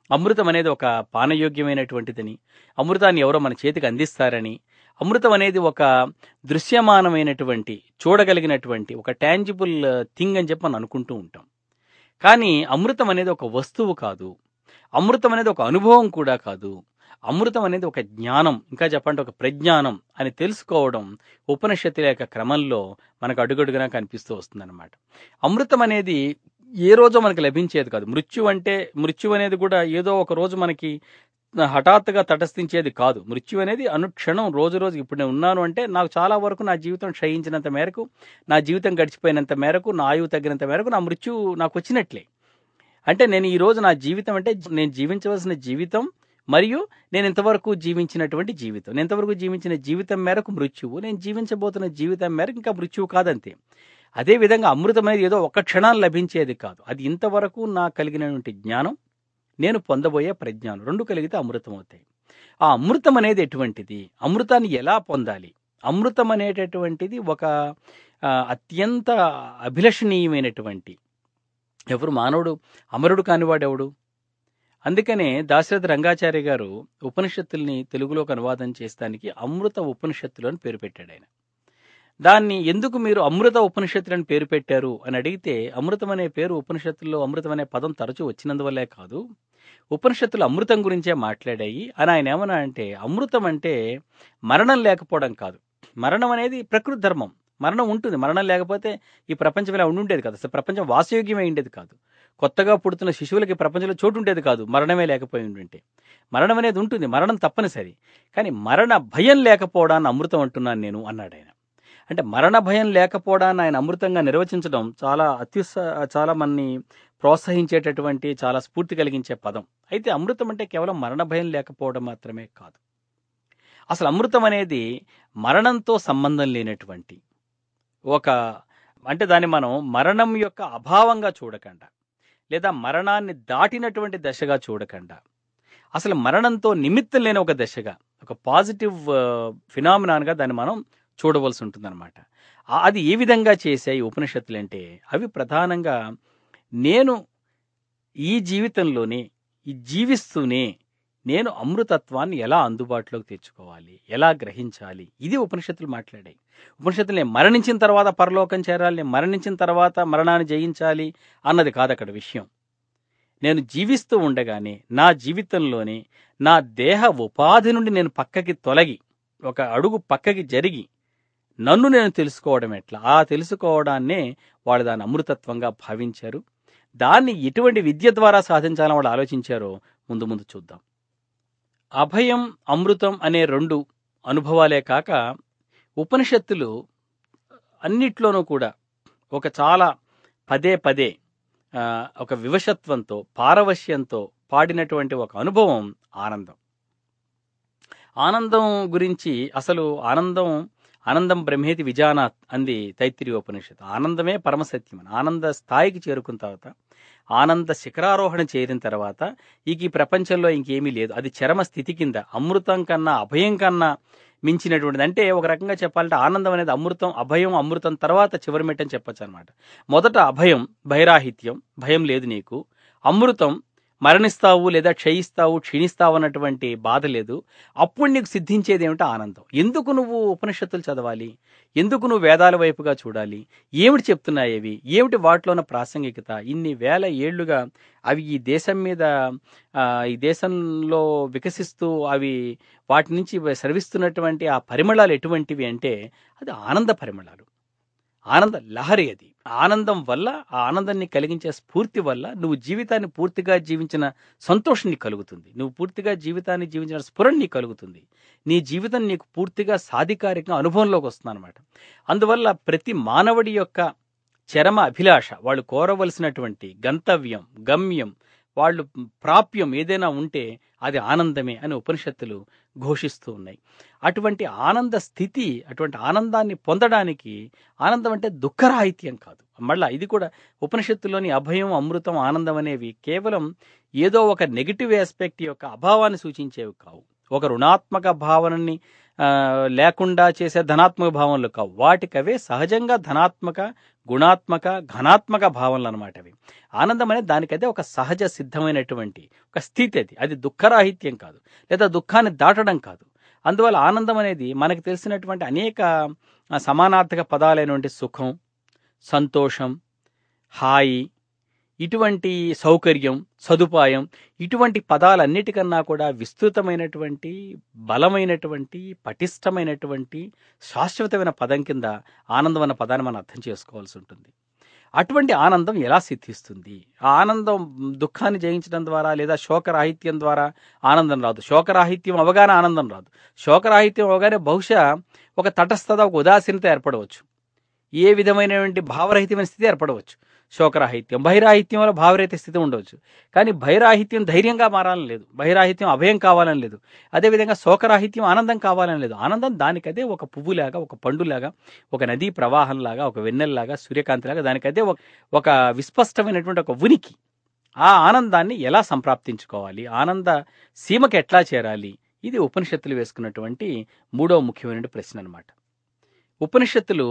అమృతం అనేది ఒక పానయోగ్యమైనటువంటిదని అమృతాన్ని ఎవరో మన చేతికి అందిస్తారని అమృతం అనేది ఒక దృశ్యమానమైనటువంటి చూడగలిగినటువంటి ఒక టాంజిబుల్ థింగ్ అని చెప్పి మనం అనుకుంటూ ఉంటాం కానీ అమృతం అనేది ఒక వస్తువు కాదు అమృతం అనేది ఒక అనుభవం కూడా కాదు అమృతం అనేది ఒక జ్ఞానం ఇంకా చెప్పండి ఒక ప్రజ్ఞానం అని తెలుసుకోవడం ఉపనిషత్తుల యొక్క క్రమంలో మనకు అడుగడుగునా కనిపిస్తూ వస్తుందన్నమాట అమృతం అనేది ఏ రోజో మనకి లభించేది కాదు మృత్యు అంటే మృత్యు అనేది కూడా ఏదో ఒక రోజు మనకి హఠాత్తుగా తటస్థించేది కాదు మృత్యు అనేది అనుక్షణం రోజు రోజు ఇప్పుడు నేను ఉన్నాను అంటే నాకు చాలా వరకు నా జీవితం క్షయించినంత మేరకు నా జీవితం గడిచిపోయినంత మేరకు నా ఆయువు తగ్గినంత మేరకు నా మృత్యు నాకు వచ్చినట్లే అంటే నేను ఈ రోజు నా జీవితం అంటే నేను జీవించవలసిన జీవితం మరియు నేను ఇంతవరకు జీవించినటువంటి జీవితం నేను ఇంతవరకు జీవించిన జీవితం మేరకు మృత్యువు నేను జీవించబోతున్న జీవితం మేరకు ఇంకా మృత్యువు కాదంతే అదే విధంగా అమృతం అనేది ఏదో ఒక్క క్షణాలు లభించేది కాదు అది ఇంతవరకు నాకు కలిగినటువంటి జ్ఞానం నేను పొందబోయే ప్రజ్ఞానం రెండు కలిగితే అమృతం అవుతాయి ఆ అమృతం అనేది ఎటువంటిది అమృతాన్ని ఎలా పొందాలి అమృతం అనేటటువంటిది ఒక ఆ, అత్యంత అభిలషణీయమైనటువంటి ఎవరు మానవుడు అమరుడు కానివాడెవడు అందుకనే దాశరథ రంగాచార్య గారు ఉపనిషత్తుల్ని తెలుగులోకి అనువాదం చేస్తానికి అమృత ఉపనిషత్తులు అని పేరు పెట్టాడు ఆయన దాన్ని ఎందుకు మీరు అమృత ఉపనిషత్తులు అని పేరు పెట్టారు అని అడిగితే అమృతం అనే పేరు ఉపనిషత్తుల్లో అమృతం అనే పదం తరచూ వచ్చినందువల్లే కాదు ఉపనిషత్తులు అమృతం గురించే మాట్లాడాయి అని ఆయన ఏమన్నా అంటే అమృతం అంటే మరణం లేకపోవడం కాదు మరణం అనేది ప్రకృతి ధర్మం మరణం ఉంటుంది మరణం లేకపోతే ఈ ప్రపంచం ఇలా ఉండి ఉండేది కాదు అసలు ప్రపంచం వాసయోగ్యమై ఉండేది కాదు కొత్తగా పుడుతున్న శిశువులకి ప్రపంచంలో చోటు ఉండేది కాదు మరణమే లేకపోయి ఉంటే మరణం అనేది ఉంటుంది మరణం తప్పనిసరి కానీ మరణ భయం లేకపోవడాన్ని అమృతం అంటున్నాను నేను అన్నాడు ఆయన అంటే మరణ భయం లేకపోవడాన్ని ఆయన అమృతంగా నిర్వచించడం చాలా అత్యుత్స చాలా మన్ని ప్రోత్సహించేటటువంటి చాలా స్ఫూర్తి కలిగించే పదం అయితే అమృతం అంటే కేవలం మరణ భయం లేకపోవడం మాత్రమే కాదు అసలు అమృతం అనేది మరణంతో సంబంధం లేనటువంటి ఒక అంటే దాన్ని మనం మరణం యొక్క అభావంగా చూడకుండా లేదా మరణాన్ని దాటినటువంటి దశగా చూడకుండా అసలు మరణంతో నిమిత్తం లేని ఒక దశగా ఒక పాజిటివ్ ఫినామినాన్గా దాన్ని మనం చూడవలసి ఉంటుందన్నమాట ఆ- అది ఏ విధంగా చేశాయి ఉపనిషత్తులు అంటే అవి ప్రధానంగా నేను ఈ జీవితంలోనే ఈ జీవిస్తూనే నేను అమృతత్వాన్ని ఎలా అందుబాటులోకి తెచ్చుకోవాలి ఎలా గ్రహించాలి ఇది ఉపనిషత్తులు మాట్లాడాయి ఉపనిషత్తులు నేను మరణించిన తర్వాత పరలోకం చేరాలి నేను మరణించిన తర్వాత మరణాన్ని జయించాలి అన్నది కాదు అక్కడ విషయం నేను జీవిస్తూ ఉండగానే నా జీవితంలోనే నా దేహ ఉపాధి నుండి నేను పక్కకి తొలగి ఒక అడుగు పక్కకి జరిగి నన్ను నేను తెలుసుకోవడం ఎట్లా ఆ తెలుసుకోవడాన్నే వాళ్ళు దాన్ని అమృతత్వంగా భావించారు దాన్ని ఎటువంటి విద్య ద్వారా సాధించాలని వాళ్ళు ఆలోచించారో ముందు ముందు చూద్దాం అభయం అమృతం అనే రెండు అనుభవాలే కాక ఉపనిషత్తులు అన్నిట్లోనూ కూడా ఒక చాలా పదే పదే ఆ, ఒక వివశత్వంతో పారవశ్యంతో పాడినటువంటి ఒక అనుభవం ఆనందం ఆనందం గురించి అసలు ఆనందం ఆనందం బ్రహ్మేతి విజానాత్ అంది తైత్తిరి ఉపనిషత్తు ఆనందమే పరమసత్యం అని. ఆనంద స్థాయికి చేరుకున్న తర్వాత ఆనంద శిఖరారోహణ చేరిన తర్వాత ఇక ఈ ప్రపంచంలో ఇంకేమీ లేదు అది చరమ స్థితి కింద అమృతం కన్నా అభయం కన్నా మించినటువంటిది అంటే ఒక రకంగా చెప్పాలంటే ఆనందం అనేది అమృతం అభయం అమృతం తర్వాత చివరి మెట్టని చెప్పొచ్చు అనమాట మొదట అభయం భయరాహిత్యం భయం లేదు నీకు అమృతం మరణిస్తావు లేదా క్షయిస్తావు క్షీణిస్తావు అన్నటువంటి బాధ లేదు అప్పుడు నీకు సిద్ధించేది ఏమిటో ఆనందం ఎందుకు నువ్వు ఉపనిషత్తులు చదవాలి ఎందుకు నువ్వు వేదాల వైపుగా చూడాలి ఏమిటి చెప్తున్నాయి అవి ఏమిటి వాటిలో ఉన్న ప్రాసంగికత ఇన్ని వేల ఏళ్లుగా అవి ఈ దేశం మీద ఆ, ఈ దేశంలో వికసిస్తూ అవి వాటి నుంచి స్రవిస్తున్నటువంటి ఆ పరిమళాలు ఎటువంటివి అంటే అది ఆనంద పరిమళాలు ఆనంద లహరి అది ఆనందం వల్ల ఆ ఆనందాన్ని కలిగించే స్ఫూర్తి వల్ల నువ్వు జీవితాన్ని పూర్తిగా జీవించిన సంతోషం నీకు కలుగుతుంది నువ్వు పూర్తిగా జీవితాన్ని జీవించిన స్ఫురణ నీకు కలుగుతుంది నీ జీవితం నీకు పూర్తిగా సాధికారికంగా అనుభవంలోకి వస్తుంది అనమాట అందువల్ల ప్రతి మానవుడి యొక్క చరమ అభిలాష వాళ్ళు కోరవలసినటువంటి గంతవ్యం గమ్యం వాళ్ళు ప్రాప్యం ఏదైనా ఉంటే అది ఆనందమే అని ఉపనిషత్తులు ఘోషిస్తూ ఉన్నాయి అటువంటి ఆనంద స్థితి అటువంటి ఆనందాన్ని పొందడానికి ఆనందం అంటే దుఃఖరాహిత్యం కాదు మళ్ళా ఇది కూడా ఉపనిషత్తులోని అభయం అమృతం ఆనందం అనేవి కేవలం ఏదో ఒక నెగిటివ్ ఆస్పెక్ట్ యొక్క అభావాన్ని సూచించేవి కావు ఒక రుణాత్మక భావనని ఆ, లేకుండా చేసే ధనాత్మక భావనలు కావు వాటికవే సహజంగా ధనాత్మక గుణాత్మక ఘనాత్మక భావనలు అనమాట అవి ఆనందం అనేది దానికదే ఒక సహజ సిద్ధమైనటువంటి ఒక స్థితి అది అది దుఃఖరాహిత్యం కాదు లేదా దుఃఖాన్ని దాటడం కాదు అందువల్ల ఆనందం అనేది మనకు తెలిసినటువంటి అనేక ఆ, సమానార్థక పదాలైనటువంటి సుఖం సంతోషం హాయి ఇటువంటి సౌకర్యం సదుపాయం ఇటువంటి పదాలన్నిటికన్నా కూడా విస్తృతమైనటువంటి బలమైనటువంటి పటిష్టమైనటువంటి శాశ్వతమైన పదం కింద ఆనందం అన్న పదాన్ని మనం అర్థం చేసుకోవాల్సి ఉంటుంది అటువంటి ఆనందం ఎలా సిద్ధిస్తుంది ఆ ఆనందం దుఃఖాన్ని జయించడం ద్వారా లేదా శోకరాహిత్యం ద్వారా ఆనందం రాదు శోకరాహిత్యం అవగానే ఆనందం రాదు శోకరాహిత్యం అవగానే బహుశా ఒక తటస్థత ఒక ఉదాసీనత ఏర్పడవచ్చు ఏ విధమైనటువంటి భావరహితమైన స్థితి ఏర్పడవచ్చు శోకరాహిత్యం బహిరాహిత్యం వల్ల భావరహిత స్థితి ఉండవచ్చు కానీ బహిరాహిత్యం ధైర్యంగా మారాలని లేదు బహిరాహిత్యం అభయం కావాలని లేదు అదేవిధంగా శోకరాహిత్యం ఆనందం కావాలని లేదు ఆనందం దానికదే ఒక పువ్వులాగా ఒక పండులాగా ఒక నదీ ప్రవాహంలాగా ఒక వెన్నెల్లాగా సూర్యకాంతిలాగా దానికదే ఒక ఒక విస్పష్టమైనటువంటి ఒక ఉనికి ఆ ఆనందాన్ని ఎలా సంప్రాప్తించుకోవాలి ఆనంద సీమకి ఎట్లా చేరాలి ఇది ఉపనిషత్తులు వేసుకున్నటువంటి మూడవ ముఖ్యమైన ప్రశ్న అనమాట ఉపనిషత్తులు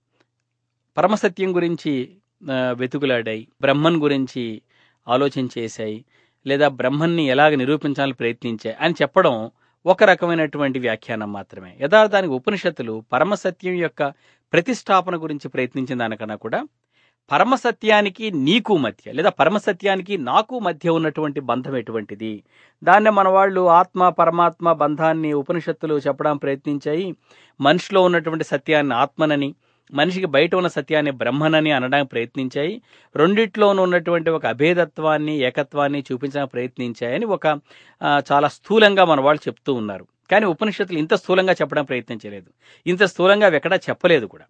పరమసత్యం గురించి ఆ, వెతుకులాడాయి బ్రహ్మన్ గురించి ఆలోచన చేశాయి లేదా బ్రహ్మన్ని ఎలాగ నిరూపించాలని ప్రయత్నించాయి అని చెప్పడం ఒక రకమైనటువంటి వ్యాఖ్యానం మాత్రమే యథార్థానికి ఉపనిషత్తులు పరమసత్యం యొక్క ప్రతిష్టాపన గురించి ప్రయత్నించిన దానికన్నా కూడా పరమసత్యానికి నీకు మధ్య లేదా పరమసత్యానికి నాకు మధ్య ఉన్నటువంటి బంధం ఎటువంటిది దాన్నే మన వాళ్ళు ఆత్మ పరమాత్మ బంధాన్ని ఉపనిషత్తులు చెప్పడం ప్రయత్నించాయి మనిషిలో ఉన్నటువంటి సత్యాన్ని ఆత్మనని మనిషికి బయట ఉన్న సత్యాన్ని బ్రహ్మనని అనడానికి ప్రయత్నించాయి రెండిట్లోనూ ఉన్నటువంటి ఒక అభేదత్వాన్ని ఏకత్వాన్ని చూపించడానికి ప్రయత్నించాయని ఒక ఆ, చాలా స్థూలంగా మన వాళ్ళు చెప్తూ ఉన్నారు కానీ ఉపనిషత్తులు ఇంత స్థూలంగా చెప్పడం ప్రయత్నించలేదు ఇంత స్థూలంగా అవి ఎక్కడా చెప్పలేదు కూడా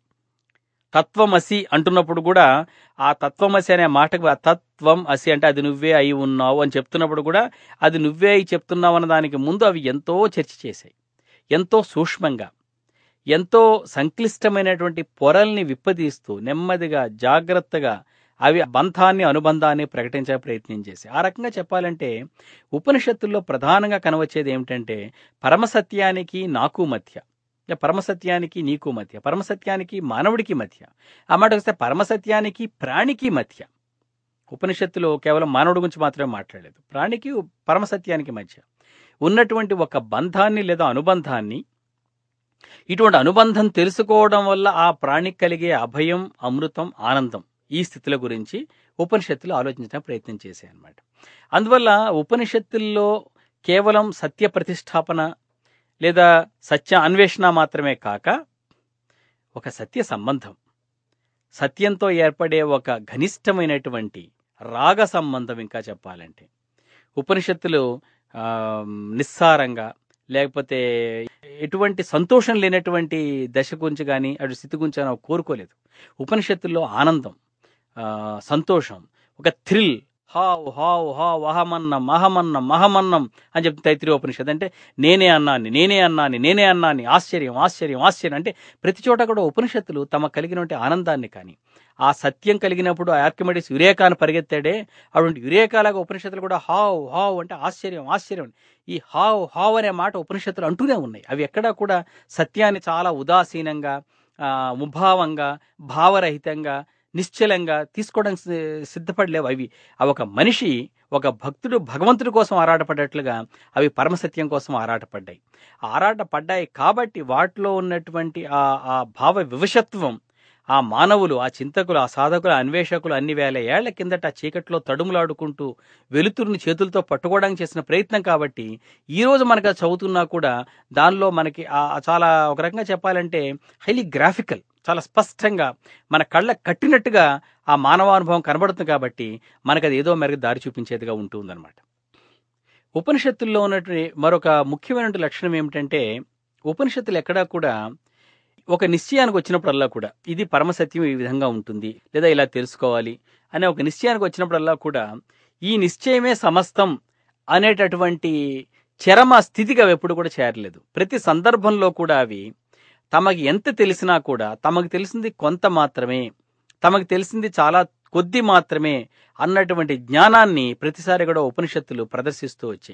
తత్వమసి అంటున్నప్పుడు కూడా ఆ తత్వమసి అనే మాటకు ఆ తత్వం అసి అంటే అది నువ్వే అయి ఉన్నావు అని చెప్తున్నప్పుడు కూడా అది నువ్వే అయి చెప్తున్నావు అన్న దానికి ముందు అవి ఎంతో చర్చ చేశాయి ఎంతో సూక్ష్మంగా ఎంతో సంక్లిష్టమైనటువంటి పొరల్ని విప్పదీస్తూ నెమ్మదిగా జాగ్రత్తగా అవి బంధాన్ని అనుబంధాన్ని ప్రకటించే ప్రయత్నం చేసి ఆ రకంగా చెప్పాలంటే ఉపనిషత్తుల్లో ప్రధానంగా కనవచ్చేది ఏమిటంటే పరమసత్యానికి నాకు మధ్య లేదా పరమసత్యానికి నీకు మధ్య పరమసత్యానికి మానవుడికి మధ్య ఆ మాట వస్తే పరమసత్యానికి ప్రాణికి మధ్య ఉపనిషత్తులో కేవలం మానవుడి గురించి మాత్రమే మాట్లాడలేదు ప్రాణికి పరమసత్యానికి మధ్య ఉన్నటువంటి ఒక బంధాన్ని లేదా అనుబంధాన్ని ఇటువంటి అనుబంధం తెలుసుకోవడం వల్ల ఆ ప్రాణికి కలిగే అభయం అమృతం ఆనందం ఈ స్థితుల గురించి ఉపనిషత్తులు ఆలోచించడానికి ప్రయత్నం చేశాయి అన్నమాట అందువల్ల ఉపనిషత్తుల్లో కేవలం సత్య ప్రతిష్టాపన లేదా సత్య అన్వేషణ మాత్రమే కాక ఒక సత్య సంబంధం సత్యంతో ఏర్పడే ఒక ఘనిష్టమైనటువంటి రాగ సంబంధం ఇంకా చెప్పాలంటే ఉపనిషత్తులు ఆ, నిస్సారంగా లేకపోతే ఎటువంటి సంతోషం లేనటువంటి దశ గురించి కానీ అటు స్థితి గురించి కానీ కోరుకోలేదు ఉపనిషత్తుల్లో ఆనందం ఆ, సంతోషం ఒక థ్రిల్ హావ్ హావ్ హావ్ అహమన్నం అహమన్నం అహమన్నం అని చెప్తే తైత్రి ఉపనిషత్ అంటే నేనే అన్నాన్ని నేనే అన్నాన్ని నేనే అన్నాన్ని ఆశ్చర్యం ఆశ్చర్యం ఆశ్చర్యం అంటే ప్రతి చోట కూడా ఉపనిషత్తులు తమ కలిగినటువంటి ఆనందాన్ని కానీ ఆ సత్యం కలిగినప్పుడు ఆ ఆర్కిమెడిస్ యురేకాను పరిగెత్తాడే అటువంటి యురేకాలాగా ఉపనిషత్తులు కూడా హావ్ హావ్ అంటే ఆశ్చర్యం ఆశ్చర్యం ఈ హావ్ హావ్ అనే మాట ఉపనిషత్తులు అంటూనే ఉన్నాయి అవి ఎక్కడా కూడా సత్యాన్ని చాలా ఉదాసీనంగా ఆ, ముభావంగా భావరహితంగా నిశ్చలంగా తీసుకోవడానికి సి- సిద్ధపడలేవు అవి అవి ఒక మనిషి ఒక భక్తుడు భగవంతుడి కోసం ఆరాటపడ్డట్లుగా అవి పరమసత్యం కోసం ఆరాటపడ్డాయి ఆరాటపడ్డాయి కాబట్టి వాటిలో ఉన్నటువంటి ఆ ఆ భావ వివశత్వం ఆ మానవులు ఆ చింతకులు ఆ సాధకులు ఆ అన్వేషకులు అన్ని వేల ఏళ్ల కిందట ఆ చీకట్లో తడుములాడుకుంటూ వెలుతురుని చేతులతో పట్టుకోవడానికి చేసిన ప్రయత్నం కాబట్టి ఈ రోజు మనకు అది చదువుతున్నా కూడా దానిలో మనకి ఆ ఆ చాలా ఒక రకంగా చెప్పాలంటే హైలీ గ్రాఫికల్ చాలా స్పష్టంగా మన కళ్ళ కట్టినట్టుగా ఆ మానవానుభవం కనబడుతుంది కాబట్టి మనకు అది ఏదో మేరకు దారి చూపించేదిగా ఉంటుందన్నమాట ఉపనిషత్తుల్లో ఉన్నటువంటి మరొక ముఖ్యమైన లక్షణం ఏమిటంటే ఉపనిషత్తులు ఎక్కడా కూడా ఒక నిశ్చయానికి వచ్చినప్పుడల్లా కూడా ఇది పరమసత్యం ఈ విధంగా ఉంటుంది లేదా ఇలా తెలుసుకోవాలి అనే ఒక నిశ్చయానికి వచ్చినప్పుడల్లా కూడా ఈ నిశ్చయమే సమస్తం అనేటటువంటి చరమ స్థితికి అవి ఎప్పుడు కూడా చేరలేదు ప్రతి సందర్భంలో కూడా అవి తమకి ఎంత తెలిసినా కూడా తమకు తెలిసింది కొంత మాత్రమే తమకు తెలిసింది చాలా కొద్ది మాత్రమే అన్నటువంటి జ్ఞానాన్ని ప్రతిసారి కూడా ఉపనిషత్తులు ప్రదర్శిస్తూ వచ్చాయి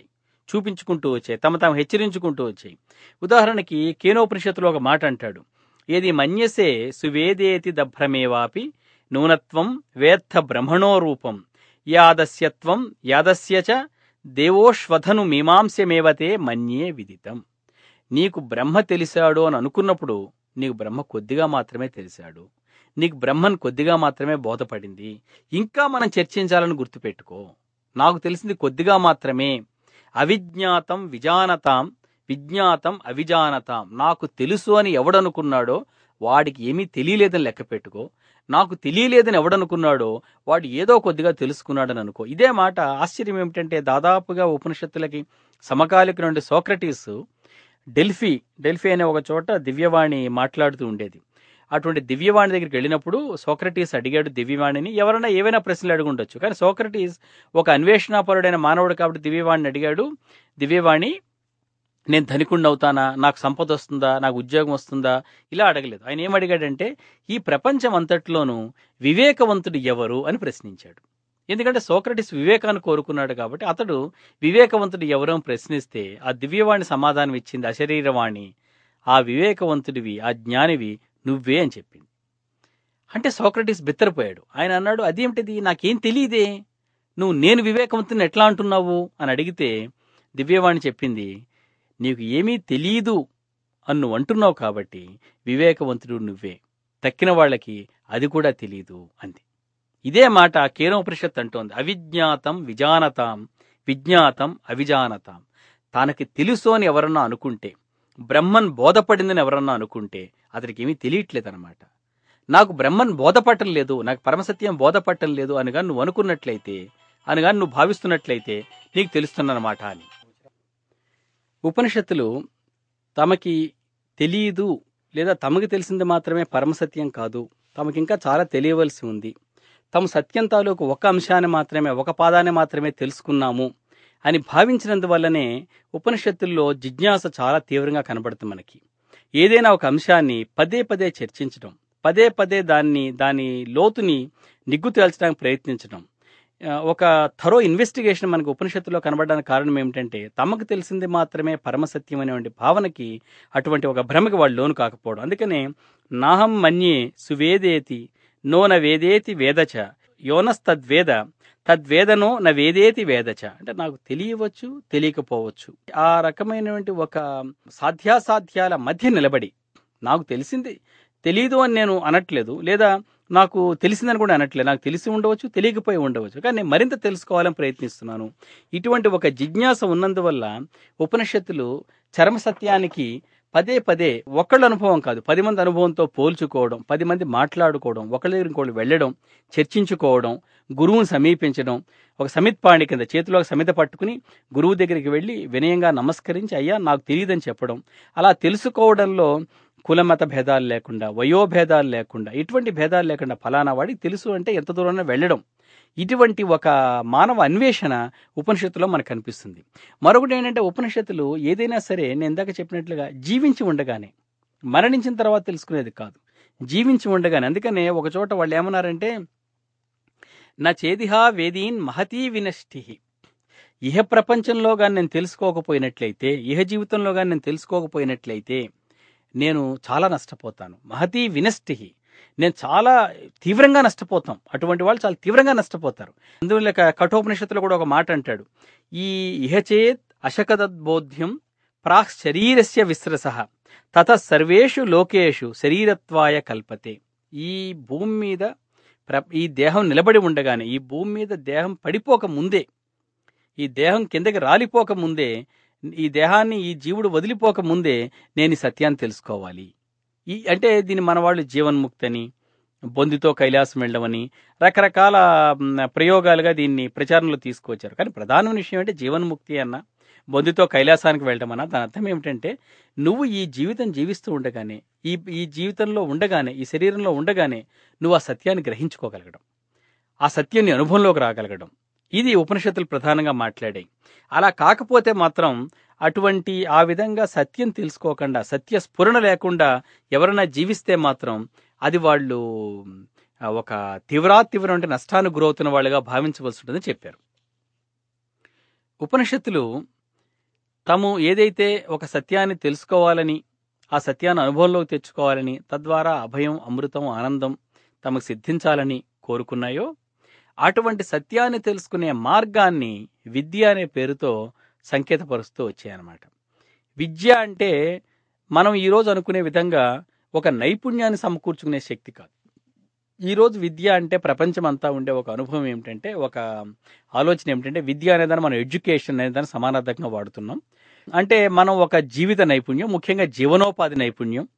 చూపించుకుంటూ వచ్చాయి తమ తాము హెచ్చరించుకుంటూ వచ్చాయి ఉదాహరణకి కేనోపనిషత్తులో ఒక మాట అంటాడు ఏది మన్యసే సువేదేతి దభ్రమేవాపి నూనత్వం వేత్త బ్రహ్మణో రూపం యాదస్యత్వం యాదస్య చ దేవోష్వధను మీమాంస్యమేవతే మన్యే విదితం నీకు బ్రహ్మ తెలిసాడు అని అనుకున్నప్పుడు నీకు బ్రహ్మ కొద్దిగా మాత్రమే తెలిసాడు నీకు బ్రహ్మన్ కొద్దిగా మాత్రమే బోధపడింది ఇంకా మనం చర్చించాలని గుర్తుపెట్టుకో నాకు తెలిసింది కొద్దిగా మాత్రమే అవిజ్ఞాతం విజానతాం విజ్ఞాతం అవిజానతాం నాకు తెలుసు అని ఎవడనుకున్నాడో వాడికి ఏమీ తెలియలేదని లెక్క పెట్టుకో నాకు తెలియలేదని ఎవడనుకున్నాడో వాడు ఏదో కొద్దిగా తెలుసుకున్నాడని అనుకో ఇదే మాట ఆశ్చర్యం ఏమిటంటే దాదాపుగా ఉపనిషత్తులకి సమకాలిక నుండి సోక్రటీస్ డెల్ఫీ డెల్ఫీ అనే ఒక చోట దివ్యవాణి మాట్లాడుతూ ఉండేది అటువంటి దివ్యవాణి దగ్గరికి వెళ్ళినప్పుడు సోక్రటీస్ అడిగాడు దివ్యవాణిని ఎవరైనా ఏవైనా ప్రశ్నలు అడుగుండొచ్చు కానీ సోక్రటీస్ ఒక అన్వేషణాపరుడైన మానవుడు కాబట్టి దివ్యవాణిని అడిగాడు దివ్యవాణి నేను ధనికుణ్ణి అవుతానా నాకు సంపద వస్తుందా నాకు ఉద్యోగం వస్తుందా ఇలా అడగలేదు ఆయన ఏం అడిగాడంటే ఈ ప్రపంచం అంతట్లోనూ వివేకవంతుడు ఎవరు అని ప్రశ్నించాడు ఎందుకంటే సోక్రటిస్ వివేకాన్ని కోరుకున్నాడు కాబట్టి అతడు వివేకవంతుడు ఎవరు అని ప్రశ్నిస్తే ఆ దివ్యవాణి సమాధానం ఇచ్చింది అశరీరవాణి ఆ వివేకవంతుడివి ఆ జ్ఞానివి నువ్వే అని చెప్పింది అంటే సోక్రటీస్ బిత్తరపోయాడు ఆయన అన్నాడు అదేమిటిది నాకేం తెలియదే నువ్వు నేను వివేకవంతుని ఎట్లా అంటున్నావు అని అడిగితే దివ్యవాణి చెప్పింది నీకు ఏమీ తెలియదు అని నువ్వు అంటున్నావు కాబట్టి వివేకవంతుడు నువ్వే తక్కిన వాళ్ళకి అది కూడా తెలియదు అంది ఇదే మాట కేనోపనిషత్ అంటోంది అవిజ్ఞాతం విజానతాం విజ్ఞాతం అవిజానతాం తనకి తెలుసు అని ఎవరన్నా అనుకుంటే బ్రహ్మన్ బోధపడిందని ఎవరన్నా అనుకుంటే అతనికి ఏమీ తెలియట్లేదన్నమాట నాకు బ్రహ్మన్ బోధపడటం లేదు నాకు పరమసత్యం బోధపడటం లేదు అనగా నువ్వు అనుకున్నట్లయితే అనగా నువ్వు భావిస్తున్నట్లయితే నీకు తెలుస్తున్నమాట అని ఉపనిషత్తులు తమకి తెలియదు లేదా తమకు తెలిసింది మాత్రమే పరమసత్యం కాదు తమకి ఇంకా చాలా తెలియవలసి ఉంది తమ సత్యం తాలూకు ఒక అంశాన్ని మాత్రమే ఒక పాదాన్ని మాత్రమే తెలుసుకున్నాము అని భావించినందువల్లనే ఉపనిషత్తుల్లో జిజ్ఞాస చాలా తీవ్రంగా కనబడుతుంది మనకి ఏదైనా ఒక అంశాన్ని పదే పదే చర్చించడం పదే పదే దాన్ని దాని లోతుని నిగ్గు తేల్చడానికి ప్రయత్నించడం ఆ, ఒక థరో ఇన్వెస్టిగేషన్ మనకు ఉపనిషత్తులో కనబడడానికి కారణం ఏమిటంటే తమకు తెలిసింది మాత్రమే పరమసత్యం అనేటువంటి భావనకి అటువంటి ఒక భ్రమకి వాళ్ళు లోను కాకపోవడం అందుకనే నాహం మన్యే సువేదేతి నో న వేదేతి వేదచ యోనస్తద్వేద తద్వేదనో న వేదేతి వేదచ అంటే నాకు తెలియవచ్చు తెలియకపోవచ్చు ఆ రకమైనటువంటి ఒక సాధ్యాసాధ్యాల మధ్య నిలబడి నాకు తెలిసింది తెలియదు అని నేను అనట్లేదు లేదా నాకు తెలిసిందని కూడా అనట్లేదు నాకు తెలిసి ఉండవచ్చు తెలియకపోయి ఉండవచ్చు కానీ నేను మరింత తెలుసుకోవాలని ప్రయత్నిస్తున్నాను ఇటువంటి ఒక జిజ్ఞాస ఉన్నందువల్ల ఉపనిషత్తులు చరమ సత్యానికి పదే పదే ఒకళ్ళ అనుభవం కాదు పది మంది అనుభవంతో పోల్చుకోవడం పది మంది మాట్లాడుకోవడం ఒకళ్ళ దగ్గర ఇంకోళ్ళు వెళ్ళడం చర్చించుకోవడం గురువుని సమీపించడం ఒక సమిత్పాణి కింద చేతిలో ఒక సమిత పట్టుకుని గురువు దగ్గరికి వెళ్ళి వినయంగా నమస్కరించి అయ్యా నాకు తెలియదని చెప్పడం అలా తెలుసుకోవడంలో కులమత భేదాలు లేకుండా వయోభేదాలు లేకుండా ఇటువంటి భేదాలు లేకుండా ఫలానా వాడికి తెలుసు అంటే ఎంత దూరం వెళ్ళడం ఇటువంటి ఒక మానవ అన్వేషణ ఉపనిషత్తులో మనకు కనిపిస్తుంది మరొకటి ఏంటంటే ఉపనిషత్తులు ఏదైనా సరే నేను ఇందాక చెప్పినట్లుగా జీవించి ఉండగానే మరణించిన తర్వాత తెలుసుకునేది కాదు జీవించి ఉండగానే అందుకనే ఒక చోట వాళ్ళు ఏమన్నారంటే నా చేదిహా వేదీన్ మహతీ వినష్టి ఇహ ప్రపంచంలో కానీ నేను తెలుసుకోకపోయినట్లయితే ఇహ జీవితంలో కానీ నేను తెలుసుకోకపోయినట్లయితే నేను చాలా నష్టపోతాను మహతీ వినష్టి నేను చాలా తీవ్రంగా నష్టపోతాం అటువంటి వాళ్ళు చాలా తీవ్రంగా నష్టపోతారు అందువల్ల క- కఠోపనిషత్తులో కూడా ఒక మాట అంటాడు ఈ ఇహచేత్ అశకదద్బోధ్యం ప్రాక్ శరీరస్య విశ్రస తత సర్వేషు లోకేషు శరీరత్వాయ కల్పతే ఈ భూమి మీద ప్ర ఈ దేహం నిలబడి ఉండగానే ఈ భూమి మీద దేహం పడిపోక ముందే ఈ దేహం కిందకి రాలిపోక ముందే ఈ దేహాన్ని ఈ జీవుడు వదిలిపోక ముందే నేను ఈ సత్యాన్ని తెలుసుకోవాలి ఈ అంటే దీన్ని మన వాళ్ళు జీవన్ముక్తి అని బొందితో కైలాసం వెళ్ళమని రకరకాల మ్, ప్రయోగాలుగా దీన్ని ప్రచారంలో తీసుకువచ్చారు కానీ ప్రధానమైన విషయం అంటే జీవన్ముక్తి అన్న బొందితో కైలాసానికి వెళ్ళడం అన్న దాని అర్థం ఏమిటంటే నువ్వు ఈ జీవితం జీవిస్తూ ఉండగానే ఈ ఈ జీవితంలో ఉండగానే ఈ శరీరంలో ఉండగానే నువ్వు ఆ సత్యాన్ని గ్రహించుకోగలగడం ఆ సత్యాన్ని అనుభవంలోకి రాగలగడం ఇది ఉపనిషత్తులు ప్రధానంగా మాట్లాడాయి అలా కాకపోతే మాత్రం అటువంటి ఆ విధంగా సత్యం తెలుసుకోకుండా సత్య స్ఫురణ లేకుండా ఎవరైనా జీవిస్తే మాత్రం అది వాళ్ళు ఆ, ఒక తీవ్రాతీవ్రమైన నష్టానికి గురవుతున్న వాళ్ళుగా భావించవలసి ఉంటుందని చెప్పారు ఉపనిషత్తులు తాము ఏదైతే ఒక సత్యాన్ని తెలుసుకోవాలని ఆ సత్యాన్ని అనుభవంలోకి తెచ్చుకోవాలని తద్వారా అభయం అమృతం ఆనందం తమకు సిద్ధించాలని కోరుకున్నాయో అటువంటి సత్యాన్ని తెలుసుకునే మార్గాన్ని విద్య అనే పేరుతో సంకేతపరుస్తూ వచ్చాయన్నమాట విద్య అంటే మనం ఈరోజు అనుకునే విధంగా ఒక నైపుణ్యాన్ని సమకూర్చుకునే శక్తి కాదు ఈరోజు విద్య అంటే ప్రపంచం అంతా ఉండే ఒక అనుభవం ఏమిటంటే ఒక ఆలోచన ఏమిటంటే విద్య అనేదాన్ని మనం ఎడ్యుకేషన్ అనేదాన్ని సమానార్థకంగా వాడుతున్నాం అంటే మనం ఒక జీవిత నైపుణ్యం ముఖ్యంగా జీవనోపాధి నైపుణ్యం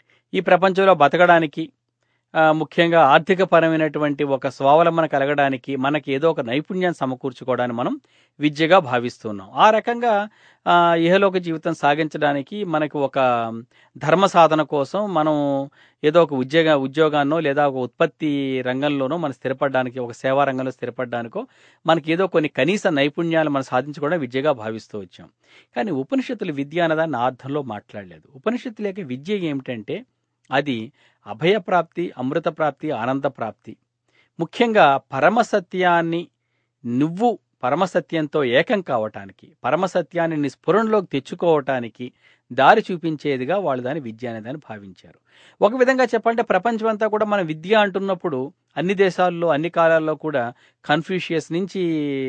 ఈ ప్రపంచంలో బతకడానికి ఆ, ముఖ్యంగా ఆర్థికపరమైనటువంటి ఒక స్వావలంబన కలగడానికి మనకి ఏదో ఒక నైపుణ్యాన్ని సమకూర్చుకోవడానికి మనం విద్యగా భావిస్తున్నాం ఆ రకంగా ఆ, ఇహలోక జీవితం సాగించడానికి మనకు ఒక ధర్మ సాధన కోసం మనం ఏదో ఒక ఉద్యోగ ఉద్యోగాన్నో లేదా ఒక ఉత్పత్తి రంగంలోనో మనం స్థిరపడడానికి ఒక సేవా రంగంలో స్థిరపడడానికో మనకి ఏదో కొన్ని కనీస నైపుణ్యాలు మనం సాధించుకోవడం విద్యగా భావిస్తూ వచ్చాం కానీ ఉపనిషత్తులు విద్య అన్నదాన్ని ఆ అర్థంలో మాట్లాడలేదు ఉపనిషత్తుల యొక్క విద్య ఏమిటంటే అది అభయప్రాప్తి అమృత ప్రాప్తి ఆనంద ప్రాప్తి ముఖ్యంగా పరమసత్యాన్ని నువ్వు పరమసత్యంతో ఏకం కావటానికి పరమసత్యాన్ని నీ స్ఫురణలోకి తెచ్చుకోవటానికి దారి చూపించేదిగా వాళ్ళు దాని విద్య అనే దాన్ని భావించారు ఒక విధంగా చెప్పాలంటే ప్రపంచం అంతా కూడా మనం విద్య అంటున్నప్పుడు అన్ని దేశాల్లో అన్ని కాలాల్లో కూడా కన్ఫ్యూషియస్ నుంచి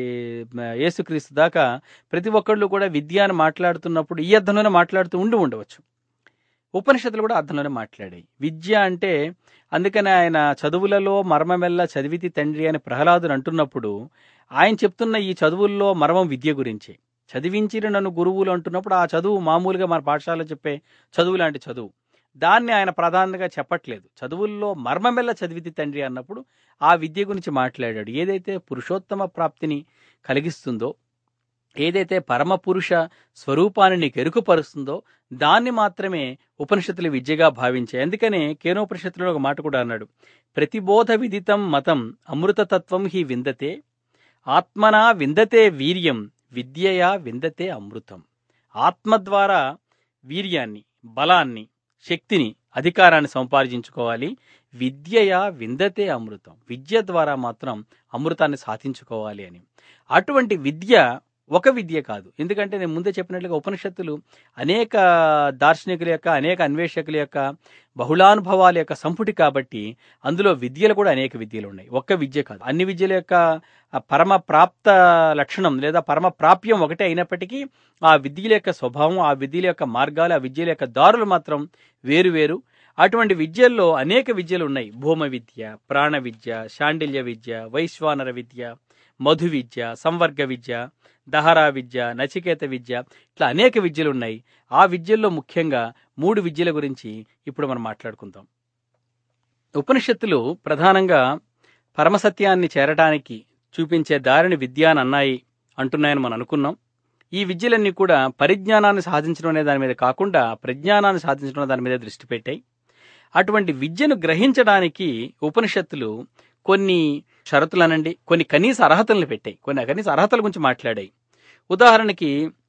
మ, యేసుక్రీస్తు దాకా ప్రతి ఒక్కళ్ళు కూడా విద్య అని మాట్లాడుతున్నప్పుడు ఈ అర్థంలోనే మాట్లాడుతూ ఉండి ఉండవచ్చు ఉపనిషత్తులు కూడా అర్థంలోనే మాట్లాడాయి విద్య అంటే అందుకనే ఆయన చదువులలో మర్మమెల్ల చదివితి తండ్రి అని ప్రహ్లాదుని అంటున్నప్పుడు ఆయన చెప్తున్న ఈ చదువుల్లో మర్మం విద్య గురించే చదివించిన నన్ను గురువులు అంటున్నప్పుడు ఆ చదువు మామూలుగా మన పాఠశాలలో చెప్పే చదువు లాంటి చదువు దాన్ని ఆయన ప్రధానంగా చెప్పట్లేదు చదువుల్లో మర్మమెల్ల చదివితి తండ్రి అన్నప్పుడు ఆ విద్య గురించి మాట్లాడాడు ఏదైతే పురుషోత్తమ ప్రాప్తిని కలిగిస్తుందో ఏదైతే పరమ పురుష స్వరూపాన్ని నీకు ఎరుకుపరుస్తుందో దాన్ని మాత్రమే ఉపనిషత్తులు విద్యగా భావించాయి అందుకనే కేనోపనిషత్తులో ఒక మాట కూడా అన్నాడు ప్రతిబోధ విదితం మతం అమృతతత్వం హి విందతే ఆత్మనా విందతే వీర్యం విద్యయా విందతే అమృతం ఆత్మ ద్వారా వీర్యాన్ని బలాన్ని శక్తిని అధికారాన్ని సంపాదించుకోవాలి విద్యయా విందతే అమృతం విద్య ద్వారా మాత్రం అమృతాన్ని సాధించుకోవాలి అని అటువంటి విద్య ఒక విద్య కాదు ఎందుకంటే నేను ముందే చెప్పినట్లుగా ఉపనిషత్తులు అనేక దార్శనికుల యొక్క అనేక అన్వేషకుల యొక్క బహుళానుభవాల యొక్క సంపుటి కాబట్టి అందులో విద్యలు కూడా అనేక విద్యలు ఉన్నాయి ఒక్క విద్య కాదు అన్ని విద్యల యొక్క ఆ పరమ ప్రాప్త లక్షణం లేదా పరమ ప్రాప్యం ఒకటే అయినప్పటికీ ఆ విద్యల యొక్క స్వభావం ఆ విద్యల యొక్క మార్గాలు ఆ విద్యల యొక్క దారులు మాత్రం వేరు వేరు అటువంటి విద్యల్లో అనేక విద్యలు ఉన్నాయి భూమ విద్య ప్రాణ విద్య శాండిల్య విద్య వైశ్వానర విద్య మధు విద్య సంవర్గ విద్య దహరా విద్య నచికేత విద్య ఇట్లా అనేక విద్యలు ఉన్నాయి ఆ విద్యల్లో ముఖ్యంగా మూడు విద్యల గురించి ఇప్పుడు మనం మాట్లాడుకుందాం ఉపనిషత్తులు ప్రధానంగా పరమసత్యాన్ని చేరటానికి చూపించే దారిని విద్య అని అన్నాయి అంటున్నాయని మనం అనుకున్నాం ఈ విద్యలన్నీ కూడా పరిజ్ఞానాన్ని సాధించడం అనే దాని మీద కాకుండా ప్రజ్ఞానాన్ని సాధించడం అనే దాని మీద దృష్టి పెట్టాయి అటువంటి విద్యను గ్రహించడానికి ఉపనిషత్తులు కొన్ని షరతులు అనండి కొన్ని కనీస అర్హతలను పెట్టాయి కొన్ని కనీస అర్హతల గురించి మాట్లాడాయి ఉదాహరణకి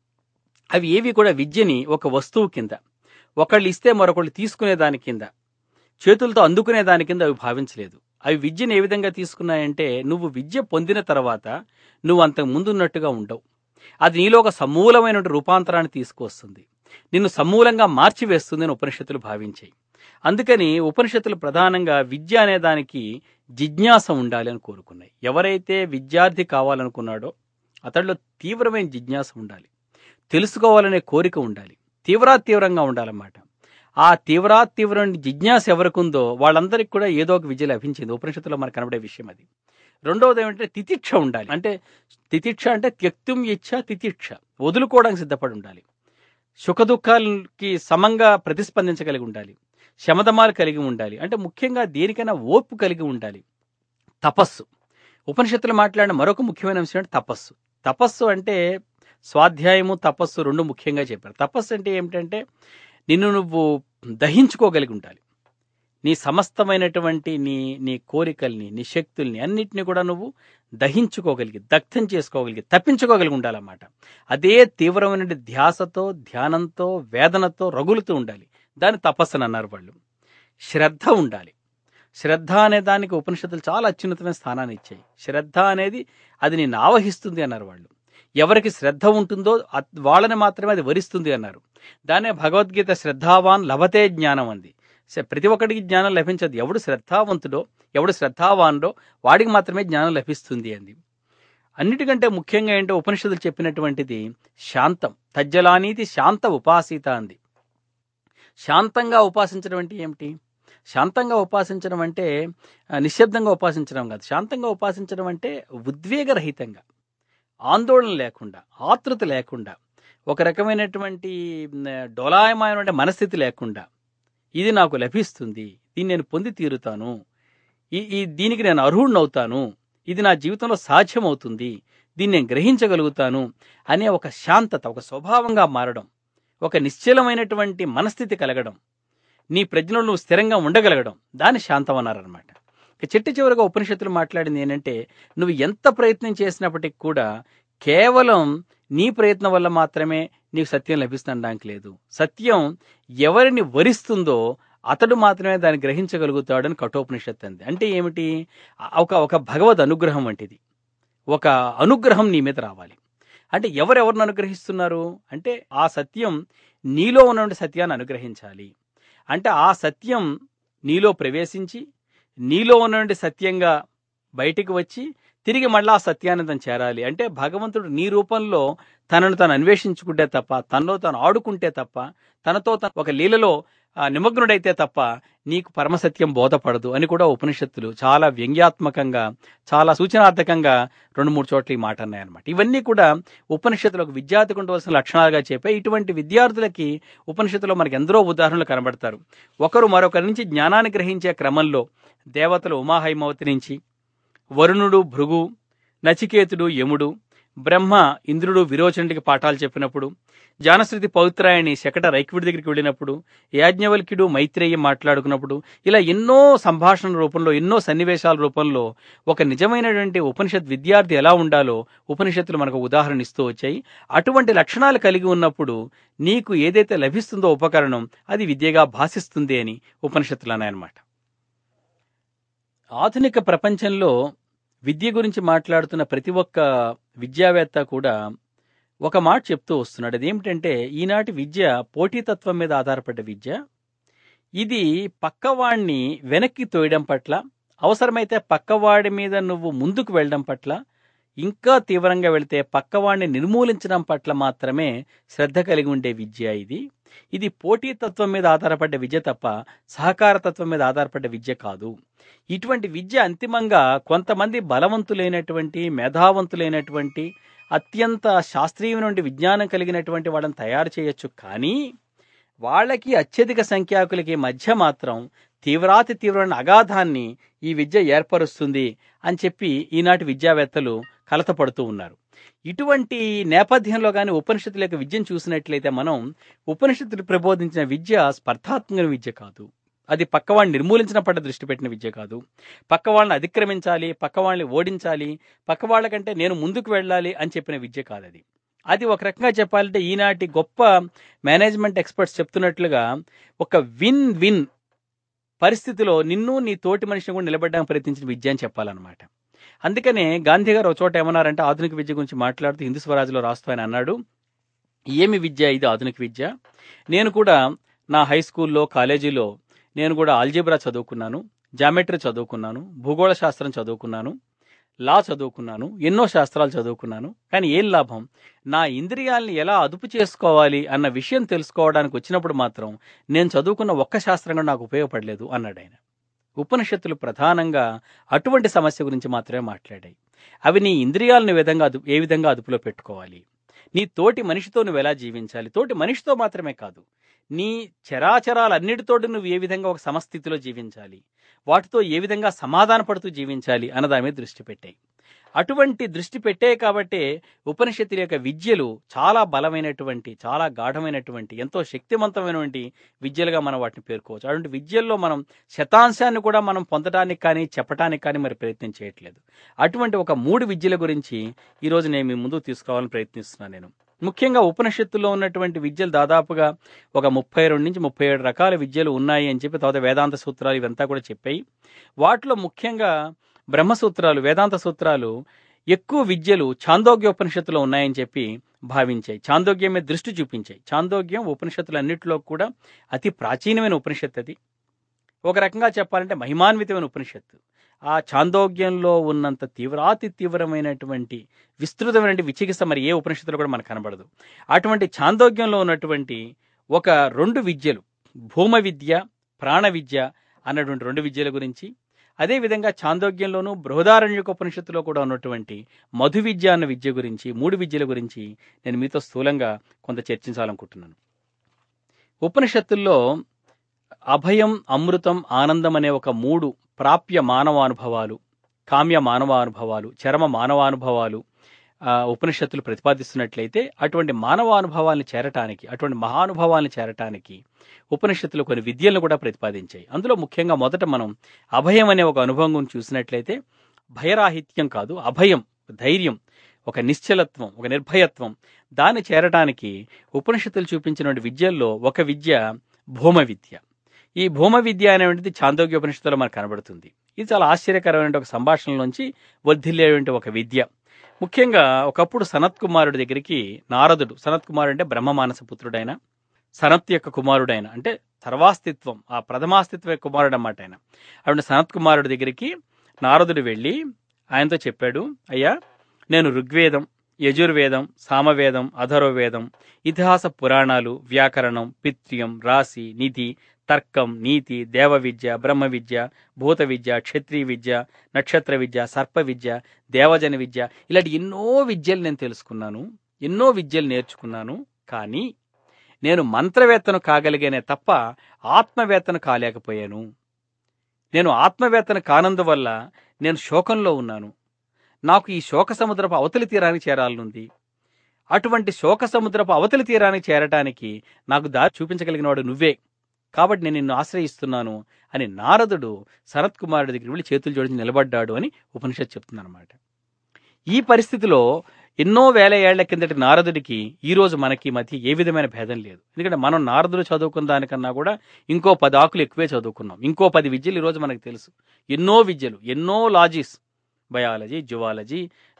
అవి ఏవి కూడా విద్యని ఒక వస్తువు కింద ఒకళ్ళు ఇస్తే మరొకళ్ళు తీసుకునే దాని కింద చేతులతో అందుకునే దాని కింద అవి భావించలేదు అవి విద్యను ఏ విధంగా తీసుకున్నాయంటే నువ్వు విద్య పొందిన తర్వాత నువ్వు అంతకు ముందున్నట్టుగా ఉండవు అది నీలో ఒక సమూలమైన రూపాంతరాన్ని తీసుకువస్తుంది నిన్ను సమూలంగా మార్చివేస్తుంది అని ఉపనిషత్తులు భావించాయి అందుకని ఉపనిషత్తులు ప్రధానంగా విద్య అనే దానికి జిజ్ఞాస ఉండాలి అని కోరుకున్నాయి ఎవరైతే విద్యార్థి కావాలనుకున్నాడో అతడిలో తీవ్రమైన జిజ్ఞాస ఉండాలి తెలుసుకోవాలనే కోరిక ఉండాలి తీవ్రా తీవ్రంగా ఉండాలన్నమాట ఆ తీవ్రా తీవ్రం జిజ్ఞాస ఎవరికుందో వాళ్ళందరికీ కూడా ఏదో ఒక విద్య లభించింది ఉపనిషత్తులో మనకు కనబడే విషయం అది రెండవది ఏమంటే తితిక్ష ఉండాలి అంటే తితిక్ష అంటే త్యక్తుం ఇచ్చ తితిక్ష వదులుకోవడానికి సిద్ధపడి ఉండాలి సుఖదుఖాలకి సమంగా ప్రతిస్పందించగలిగి ఉండాలి శమదమాలు కలిగి ఉండాలి అంటే ముఖ్యంగా దేనికైనా ఓర్పు కలిగి ఉండాలి తపస్సు ఉపనిషత్తులు మాట్లాడిన మరొక ముఖ్యమైన అంశం అంటే తపస్సు తపస్సు అంటే స్వాధ్యాయము తపస్సు రెండు ముఖ్యంగా చెప్పారు తపస్సు అంటే ఏమిటంటే నిన్ను నువ్వు దహించుకోగలిగి ఉండాలి నీ సమస్తమైనటువంటి నీ నీ కోరికల్ని నీ శక్తుల్ని అన్నిటిని కూడా నువ్వు దహించుకోగలిగి దగ్ధం చేసుకోగలిగి తప్పించుకోగలిగి ఉండాలన్నమాట అదే తీవ్రమైన ధ్యాసతో ధ్యానంతో వేదనతో రగులుతూ ఉండాలి దాన్ని తపస్సుని అన్నారు వాళ్ళు శ్రద్ధ ఉండాలి శ్రద్ధ అనే దానికి ఉపనిషత్తులు చాలా అత్యున్నతమైన స్థానాన్ని ఇచ్చాయి శ్రద్ధ అనేది అది నేను ఆవహిస్తుంది అన్నారు వాళ్ళు ఎవరికి శ్రద్ధ ఉంటుందో అత్- వాళ్ళని మాత్రమే అది వరిస్తుంది అన్నారు దానే భగవద్గీత శ్రద్ధావాన్ లభతే జ్ఞానం అంది స- ప్రతి ఒక్కడికి జ్ఞానం లభించదు ఎవడు శ్రద్ధావంతుడో ఎవడు శ్రద్ధావానుడో వాడికి మాత్రమే జ్ఞానం లభిస్తుంది అంది అన్నిటికంటే ముఖ్యంగా ఏంటో ఉపనిషత్తులు చెప్పినటువంటిది శాంతం తజ్జలానీతి శాంత ఉపాసీత అంది శాంతంగా ఉపాసించడం అంటే ఏమిటి శాంతంగా ఉపాసించడం అంటే ఆ, నిశ్శబ్దంగా ఉపాసించడం కాదు శాంతంగా ఉపాసించడం అంటే ఉద్వేగరహితంగా ఆందోళన లేకుండా ఆతృత లేకుండా ఒక రకమైనటువంటి మ్, డోలాయమానమైన మనస్థితి లేకుండా ఇది నాకు లభిస్తుంది దీన్ని నేను పొంది తీరుతాను ఈ ఈ దీనికి నేను అర్హుడిని అవుతాను ఇది నా జీవితంలో సాధ్యమవుతుంది దీన్ని నేను గ్రహించగలుగుతాను అనే ఒక శాంతత ఒక స్వభావంగా మారడం ఒక నిశ్చలమైనటువంటి మనస్థితి కలగడం నీ ప్రజ్ఞలో నువ్వు స్థిరంగా ఉండగలగడం దాన్ని శాంతం అన్నారనమాట ఇక చిట్ట చివరిగా ఉపనిషత్తులు మాట్లాడింది ఏంటంటే నువ్వు ఎంత ప్రయత్నం చేసినప్పటికి కూడా కేవలం నీ ప్రయత్నం వల్ల మాత్రమే నీకు సత్యం లభిస్తుండడానికి లేదు సత్యం ఎవరిని వరిస్తుందో అతడు మాత్రమే దాన్ని గ్రహించగలుగుతాడని కఠోపనిషత్తు అంది అంటే ఏమిటి ఆ- ఒక ఒక భగవద్ అనుగ్రహం వంటిది ఒక అనుగ్రహం నీ మీద రావాలి అంటే ఎవరెవరిని అనుగ్రహిస్తున్నారు అంటే ఆ సత్యం నీలో ఉన్నటువంటి సత్యాన్ని అనుగ్రహించాలి అంటే ఆ సత్యం నీలో ప్రవేశించి నీలో ఉన్నటువంటి సత్యంగా బయటికి వచ్చి తిరిగి మళ్ళా ఆ సత్యాన్ని తను చేరాలి అంటే భగవంతుడు నీ రూపంలో తనను తాను అన్వేషించుకుంటే తప్ప తనలో తాను ఆడుకుంటే తప్ప తనతో తను ఒక లీలలో ఆ, నిమగ్నుడైతే తప్ప నీకు పరమసత్యం బోధపడదు అని కూడా ఉపనిషత్తులు చాలా వ్యంగ్యాత్మకంగా చాలా సూచనార్థకంగా రెండు మూడు చోట్ల ఈ మాట అన్నాయన్నమాట ఇవన్నీ కూడా ఉపనిషత్తులకు విద్యార్థికి ఉండవలసిన లక్షణాలుగా చెప్పాయి ఇటువంటి విద్యార్థులకి ఉపనిషత్తులో మనకి ఎందరో ఉదాహరణలు కనబడతారు ఒకరు మరొకరి నుంచి జ్ఞానాన్ని గ్రహించే క్రమంలో దేవతలు ఉమాహైమవతి నుంచి వరుణుడు భృగు నచికేతుడు యముడు బ్రహ్మ ఇంద్రుడు విరోచనుడికి పాఠాలు చెప్పినప్పుడు జానశ్రుతి పౌత్రాయణి శకట రైక్విడి దగ్గరికి వెళ్ళినప్పుడు యాజ్ఞవల్క్యుడు మైత్రేయి మాట్లాడుకున్నప్పుడు ఇలా ఎన్నో సంభాషణ రూపంలో ఎన్నో సన్నివేశాల రూపంలో ఒక నిజమైనటువంటి ఉపనిషత్ విద్యార్థి ఎలా ఉండాలో ఉపనిషత్తులు మనకు ఉదాహరణ ఇస్తూ వచ్చాయి అటువంటి లక్షణాలు కలిగి ఉన్నప్పుడు నీకు ఏదైతే లభిస్తుందో ఉపకరణం అది విద్యగా భాషిస్తుంది అని ఉపనిషత్తులు అన్నాయన్నమాట ఆధునిక ప్రపంచంలో విద్య గురించి మాట్లాడుతున్న ప్రతి ఒక్క విద్యావేత్త కూడా ఒక మాట చెప్తూ వస్తున్నాడు అదేమిటంటే ఈనాటి విద్య పోటీతత్వం మీద ఆధారపడ్డ విద్య ఇది పక్కవాడిని వెనక్కి తోయడం పట్ల అవసరమైతే పక్కవాడి మీద నువ్వు ముందుకు వెళ్ళడం పట్ల ఇంకా తీవ్రంగా వెళితే పక్కవాడిని నిర్మూలించడం పట్ల మాత్రమే శ్రద్ధ కలిగి ఉండే విద్య ఇది ఇది పోటీతత్వం మీద ఆధారపడ్డ విద్య తప్ప సహకారతత్వం మీద ఆధారపడ్డ విద్య కాదు ఇటువంటి విద్య అంతిమంగా కొంతమంది బలవంతులైనటువంటి మేధావంతులైనటువంటి అత్యంత శాస్త్రీయమైనటువంటి విజ్ఞానం కలిగినటువంటి వాళ్ళని తయారు చేయొచ్చు కానీ వాళ్ళకి అత్యధిక సంఖ్యాకులకి మధ్య మాత్రం తీవ్రాతి తీవ్రమైన అగాధాన్ని ఈ విద్య ఏర్పరుస్తుంది అని చెప్పి ఈనాటి విద్యావేత్తలు కలతపడుతూ ఉన్నారు ఇటువంటి నేపథ్యంలో కానీ ఉపనిషత్తుల యొక్క విద్యను చూసినట్లయితే మనం ఉపనిషత్తులు ప్రబోధించిన విద్య స్పర్ధాత్మక విద్య కాదు అది పక్కవాడిని నిర్మూలించిన పట్ల దృష్టి పెట్టిన విద్య కాదు పక్క వాళ్ళని అతిక్రమించాలి పక్క వాళ్ళని ఓడించాలి పక్క వాళ్ళకంటే నేను ముందుకు వెళ్ళాలి అని చెప్పిన విద్య కాదు అది అది ఒక రకంగా చెప్పాలంటే ఈనాటి గొప్ప మేనేజ్మెంట్ ఎక్స్పర్ట్స్ చెప్తున్నట్లుగా ఒక విన్ విన్ పరిస్థితిలో నిన్ను నీ తోటి మనిషిని కూడా నిలబడడానికి ప్రయత్నించిన విద్య అని చెప్పాలన్నమాట అందుకనే గాంధీ గారు ఒక చోట ఏమన్నారంటే ఆధునిక విద్య గురించి మాట్లాడుతూ హిందూ స్వరాజ్లో రాస్తూ ఆయన అన్నాడు ఏమి విద్య ఇది ఆధునిక విద్య నేను కూడా నా హై స్కూల్లో కాలేజీలో నేను కూడా ఆల్జీబ్రా చదువుకున్నాను జామెట్రీ చదువుకున్నాను భూగోళ శాస్త్రం చదువుకున్నాను లా చదువుకున్నాను ఎన్నో శాస్త్రాలు చదువుకున్నాను కానీ ఏం లాభం నా ఇంద్రియాల్ని ఎలా అదుపు చేసుకోవాలి అన్న విషయం తెలుసుకోవడానికి వచ్చినప్పుడు మాత్రం నేను చదువుకున్న ఒక్క శాస్త్రం కూడా నాకు ఉపయోగపడలేదు అన్నాడు ఆయన ఉపనిషత్తులు ప్రధానంగా అటువంటి సమస్య గురించి మాత్రమే మాట్లాడాయి అవి నీ ఇంద్రియాలను విధంగా అదు ఏ విధంగా అదుపులో పెట్టుకోవాలి నీ తోటి మనిషితో నువ్వు ఎలా జీవించాలి తోటి మనిషితో మాత్రమే కాదు నీ చరాచరాలన్నిటితోటి నువ్వు ఏ విధంగా ఒక సమస్థితిలో జీవించాలి వాటితో ఏ విధంగా సమాధాన పడుతూ జీవించాలి అన్న దాని మీద దృష్టి పెట్టాయి అటువంటి దృష్టి పెట్టే కాబట్టే ఉపనిషత్తుల యొక్క విద్యలు చాలా బలమైనటువంటి చాలా గాఢమైనటువంటి ఎంతో శక్తివంతమైనటువంటి విద్యలుగా మనం వాటిని పేర్కోవచ్చు అటువంటి విద్యల్లో మనం శతాంశాన్ని కూడా మనం పొందడానికి కానీ చెప్పడానికి కానీ మరి ప్రయత్నం చేయట్లేదు అటువంటి ఒక మూడు విద్యల గురించి ఈరోజు నేను మీ ముందుకు తీసుకురావాలని ప్రయత్నిస్తున్నాను నేను ముఖ్యంగా ఉపనిషత్తుల్లో ఉన్నటువంటి విద్యలు దాదాపుగా ఒక ముప్పై రెండు నుంచి ముప్పై ఏడు రకాల విద్యలు ఉన్నాయి అని చెప్పి తర్వాత వేదాంత సూత్రాలు ఇవంతా కూడా చెప్పాయి వాటిలో ముఖ్యంగా బ్రహ్మసూత్రాలు వేదాంత సూత్రాలు ఎక్కువ విద్యలు చాందోగ్య ఉపనిషత్తులో ఉన్నాయని చెప్పి భావించాయి చాందోగ్యం మీద దృష్టి చూపించాయి చాందోగ్యం ఉపనిషత్తులన్నింటిలో కూడా అతి ప్రాచీనమైన ఉపనిషత్తు అది ఒక రకంగా చెప్పాలంటే మహిమాన్వితమైన ఉపనిషత్తు ఆ చాందోగ్యంలో ఉన్నంత తీవ్రాతి తీవ్రమైనటువంటి విస్తృతమైన విచికిత్స మరి ఏ ఉపనిషత్తులో కూడా మనకు కనబడదు అటువంటి చాందోగ్యంలో ఉన్నటువంటి ఒక రెండు విద్యలు భూమ విద్య ప్రాణ విద్య అన్నటువంటి రెండు విద్యల గురించి అదేవిధంగా చాందోగ్యంలోనూ బృహదారణ్యక ఉపనిషత్తులో కూడా ఉన్నటువంటి మధు విద్య అన్న విద్య గురించి మూడు విద్యల గురించి నేను మీతో స్థూలంగా కొంత చర్చించాలనుకుంటున్నాను ఉపనిషత్తుల్లో అభయం అమృతం ఆనందం అనే ఒక మూడు ప్రాప్య మానవానుభవాలు కామ్య మానవానుభవాలు చరమ మానవానుభవాలు ఆ, ఉపనిషత్తులు ప్రతిపాదిస్తున్నట్లయితే అటువంటి మానవానుభవాల్ని చేరటానికి అటువంటి మహానుభవాల్ని చేరటానికి ఉపనిషత్తులు కొన్ని విద్యలను కూడా ప్రతిపాదించాయి అందులో ముఖ్యంగా మొదట మనం అభయం అనే ఒక అనుభవం గురించి చూసినట్లయితే భయరాహిత్యం కాదు అభయం ధైర్యం ఒక నిశ్చలత్వం ఒక నిర్భయత్వం దాన్ని చేరటానికి ఉపనిషత్తులు చూపించిన విద్యల్లో ఒక విద్య భూమ విద్య ఈ భూమ విద్య అనేటువంటిది చాందోగ్య ఉపనిషత్తులో మనకు కనబడుతుంది ఇది చాలా ఆశ్చర్యకరమైన ఒక సంభాషణలోంచి వర్ధిల్లేటువంటి ఒక విద్య ముఖ్యంగా ఒకప్పుడు సనత్ కుమారుడి దగ్గరికి నారదుడు సనత్ కుమారుడు అంటే బ్రహ్మ మానస పుత్రుడైన సనత్ యొక్క కుమారుడైన అంటే సర్వాస్తిత్వం ఆ ప్రథమాస్తిత్వ కుమారుడు అన్నమాట ఆయన అటువంటి సనత్ కుమారుడి దగ్గరికి నారదుడు వెళ్ళి ఆయనతో చెప్పాడు అయ్యా నేను ఋగ్వేదం యజుర్వేదం సామవేదం అధర్వవేదం ఇతిహాస పురాణాలు వ్యాకరణం పిత్ర్యం రాశి నిధి తర్కం నీతి దేవ విద్య బ్రహ్మ విద్య భూత విద్య క్షత్రియ విద్య నక్షత్ర విద్య సర్ప విద్య దేవజన విద్య ఇలాంటి ఎన్నో విద్యలు నేను తెలుసుకున్నాను ఎన్నో విద్యలు నేర్చుకున్నాను కానీ నేను మంత్రవేత్తను కాగలిగానే తప్ప ఆత్మవేత్తను కాలేకపోయాను నేను ఆత్మవేత్తను కానందువల్ల నేను శోకంలో ఉన్నాను నాకు ఈ శోక సముద్రపు అవతలి తీరానికి చేరాలనుంది అటువంటి శోక సముద్రపు అవతలి తీరానికి చేరటానికి నాకు దారి చూపించగలిగిన వాడు నువ్వే కాబట్టి నేను నిన్ను ఆశ్రయిస్తున్నాను అని నారదుడు శరత్ కుమారుడి దగ్గర వెళ్ళి చేతులు జోడించి నిలబడ్డాడు అని ఉపనిషత్ చెప్తుందన్నమాట ఈ పరిస్థితిలో ఎన్నో వేల ఏళ్ల కిందటి నారదుడికి ఈ రోజు మనకి మధ్య ఏ విధమైన భేదం లేదు ఎందుకంటే మనం నారదుడు చదువుకున్న దానికన్నా కూడా ఇంకో పది ఆకులు ఎక్కువే చదువుకున్నాం ఇంకో పది విద్యలు ఈ రోజు మనకు తెలుసు ఎన్నో విద్యలు ఎన్నో లాజిస్ బయాలజీ జువాలజీ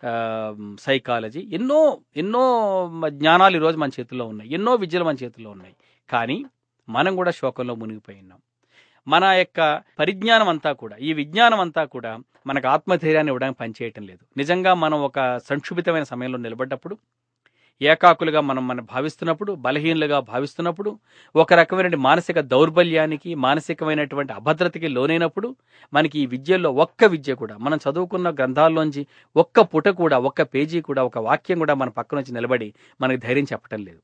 సైకాలజీ ఎన్నో ఎన్నో జ్ఞానాలు ఈరోజు మన చేతుల్లో ఉన్నాయి ఎన్నో విద్యలు మన చేతుల్లో ఉన్నాయి కానీ మనం కూడా శోకంలో మునిగిపోయి ఉన్నాం మన యొక్క పరిజ్ఞానం అంతా కూడా ఈ విజ్ఞానం అంతా కూడా మనకు ఆత్మధైర్యాన్ని ఇవ్వడానికి పనిచేయటం లేదు నిజంగా మనం ఒక సంక్షుభితమైన సమయంలో నిలబడ్డప్పుడు ఏకాకులుగా మనం మనం భావిస్తున్నప్పుడు బలహీనులుగా భావిస్తున్నప్పుడు ఒక రకమైన మానసిక దౌర్బల్యానికి మానసికమైనటువంటి అభద్రతకి లోనైనప్పుడు మనకి ఈ విద్యల్లో ఒక్క విద్య కూడా మనం చదువుకున్న గ్రంథాల్లోంచి ఒక్క పుట కూడా ఒక్క పేజీ కూడా ఒక వాక్యం కూడా మన పక్క నుంచి నిలబడి మనకి ధైర్యం చెప్పటం లేదు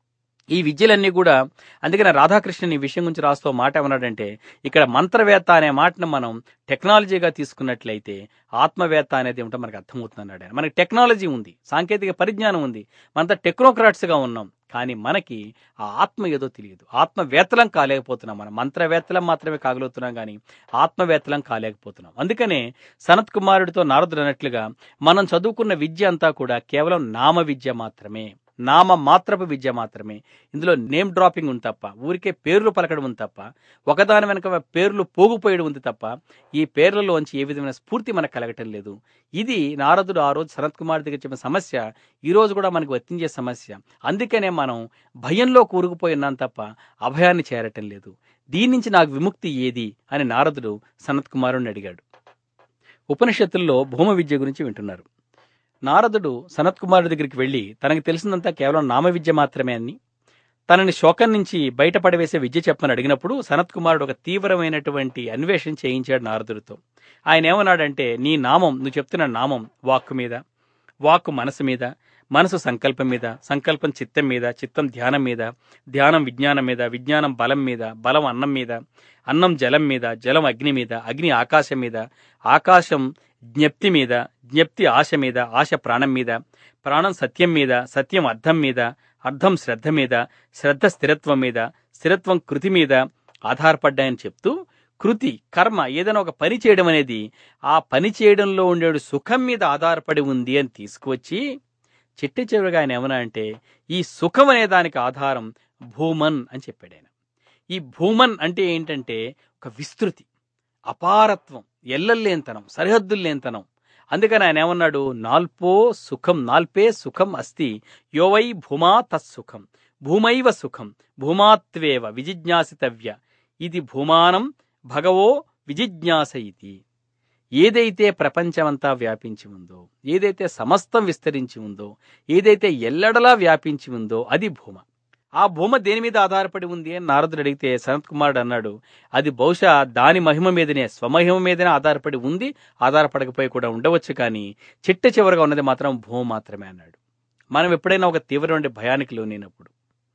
ఈ విద్యలన్నీ కూడా అందుకనే రాధాకృష్ణన్ ఈ విషయం గురించి రాస్తూ మాట ఏమన్నాడంటే ఇక్కడ మంత్రవేత్త అనే మాటను మనం టెక్నాలజీగా తీసుకున్నట్లయితే ఆత్మవేత్త అనేది ఏమిటో మనకు అర్థమవుతుంది అన్నాడు ఆయన మనకి టెక్నాలజీ ఉంది సాంకేతిక పరిజ్ఞానం ఉంది మనంతా టెక్నోక్రాట్స్గా ఉన్నాం కానీ మనకి ఆ ఆత్మ ఏదో తెలియదు ఆత్మవేత్తలం కాలేకపోతున్నాం మనం మంత్రవేత్తలం మాత్రమే కాగలుగుతున్నాం కానీ ఆత్మవేత్తలం కాలేకపోతున్నాం అందుకనే సనత్ కుమారుడితో నారదుడు అన్నట్లుగా మనం చదువుకున్న విద్య అంతా కూడా కేవలం నామ విద్య మాత్రమే నామ మాత్రపు విద్య మాత్రమే ఇందులో నేమ్ డ్రాపింగ్ ఉంది తప్ప ఊరికే పేర్లు పలకడం ఉంది తప్ప ఒకదాని వెనక పేర్లు పోగుపోయడం ఉంది తప్ప ఈ పేర్లలోంచి ఏ విధమైన స్ఫూర్తి మనకు కలగటం లేదు ఇది నారదుడు ఆ రోజు శరత్ కుమార్ దగ్గర చెప్పిన సమస్య ఈ రోజు కూడా మనకు వర్తించే సమస్య అందుకనే మనం భయంలో కూరుకుపోయి ఉన్నాం తప్ప అభయాన్ని చేరటం లేదు దీని నుంచి నాకు విముక్తి ఏది అని నారదుడు సనత్ కుమారుని అడిగాడు ఉపనిషత్తుల్లో భూమ విద్య గురించి వింటున్నారు నారదుడు సనత్ కుమారుడి దగ్గరికి వెళ్ళి తనకు తెలిసిందంతా కేవలం నామ విద్య మాత్రమే అని తనని శోకం నుంచి బయటపడవేసే విద్య చెప్పమని అడిగినప్పుడు సనత్ కుమారుడు ఒక తీవ్రమైనటువంటి అన్వేషణ చేయించాడు నారదుడితో ఆయన ఏమన్నాడంటే నీ నామం నువ్వు చెప్తున్న నామం వాక్కు మీద వాక్కు మనసు మీద మనసు సంకల్పం మీద సంకల్పం చిత్తం మీద చిత్తం ధ్యానం మీద ధ్యానం విజ్ఞానం మీద విజ్ఞానం బలం మీద బలం అన్నం మీద అన్నం జలం మీద జలం అగ్ని మీద అగ్ని ఆకాశం మీద ఆకాశం జ్ఞప్తి మీద జ్ఞప్తి ఆశ మీద ఆశ ప్రాణం మీద ప్రాణం సత్యం మీద సత్యం అర్థం మీద అర్థం శ్రద్ధ మీద శ్రద్ధ స్థిరత్వం మీద స్థిరత్వం కృతి మీద ఆధారపడ్డాయని చెప్తూ కృతి కర్మ ఏదైనా ఒక పని చేయడం అనేది ఆ పని చేయడంలో ఉండే సుఖం మీద ఆధారపడి ఉంది అని తీసుకువచ్చి చిట్టి చివరిగా ఆయన ఏమన్నా అంటే ఈ సుఖం అనే దానికి ఆధారం భూమన్ అని చెప్పాడు ఆయన ఈ భూమన్ అంటే ఏంటంటే ఒక విస్తృతి అపారత్వం ఎల్లల్లేంతనం సరిహద్దులు లేంతనం అందుకని ఆయన ఏమన్నాడు నాల్పో సుఖం నాల్పే సుఖం అస్తి యోవై భూమా తత్సుఖం భూమైవ సుఖం భూమాత్వేవ విజిజ్ఞాసితవ్య ఇది భూమానం భగవో విజిజ్ఞాస ఇది ఏదైతే ప్రపంచమంతా వ్యాపించి ఉందో ఏదైతే సమస్తం విస్తరించి ఉందో ఏదైతే ఎల్లడలా వ్యాపించి ఉందో అది భూమ ఆ భూమ దేని మీద ఆధారపడి ఉంది అని నారదుడు అడిగితే సనత్ కుమారుడు అన్నాడు అది బహుశా దాని మహిమ మీదనే స్వమహిమ మీదనే ఆధారపడి ఉంది ఆధారపడకపోయి కూడా ఉండవచ్చు కానీ చిట్ట చివరగా ఉన్నది మాత్రం భూమ మాత్రమే అన్నాడు మనం ఎప్పుడైనా ఒక తీవ్రమైన భయానికి లోనైనప్పుడు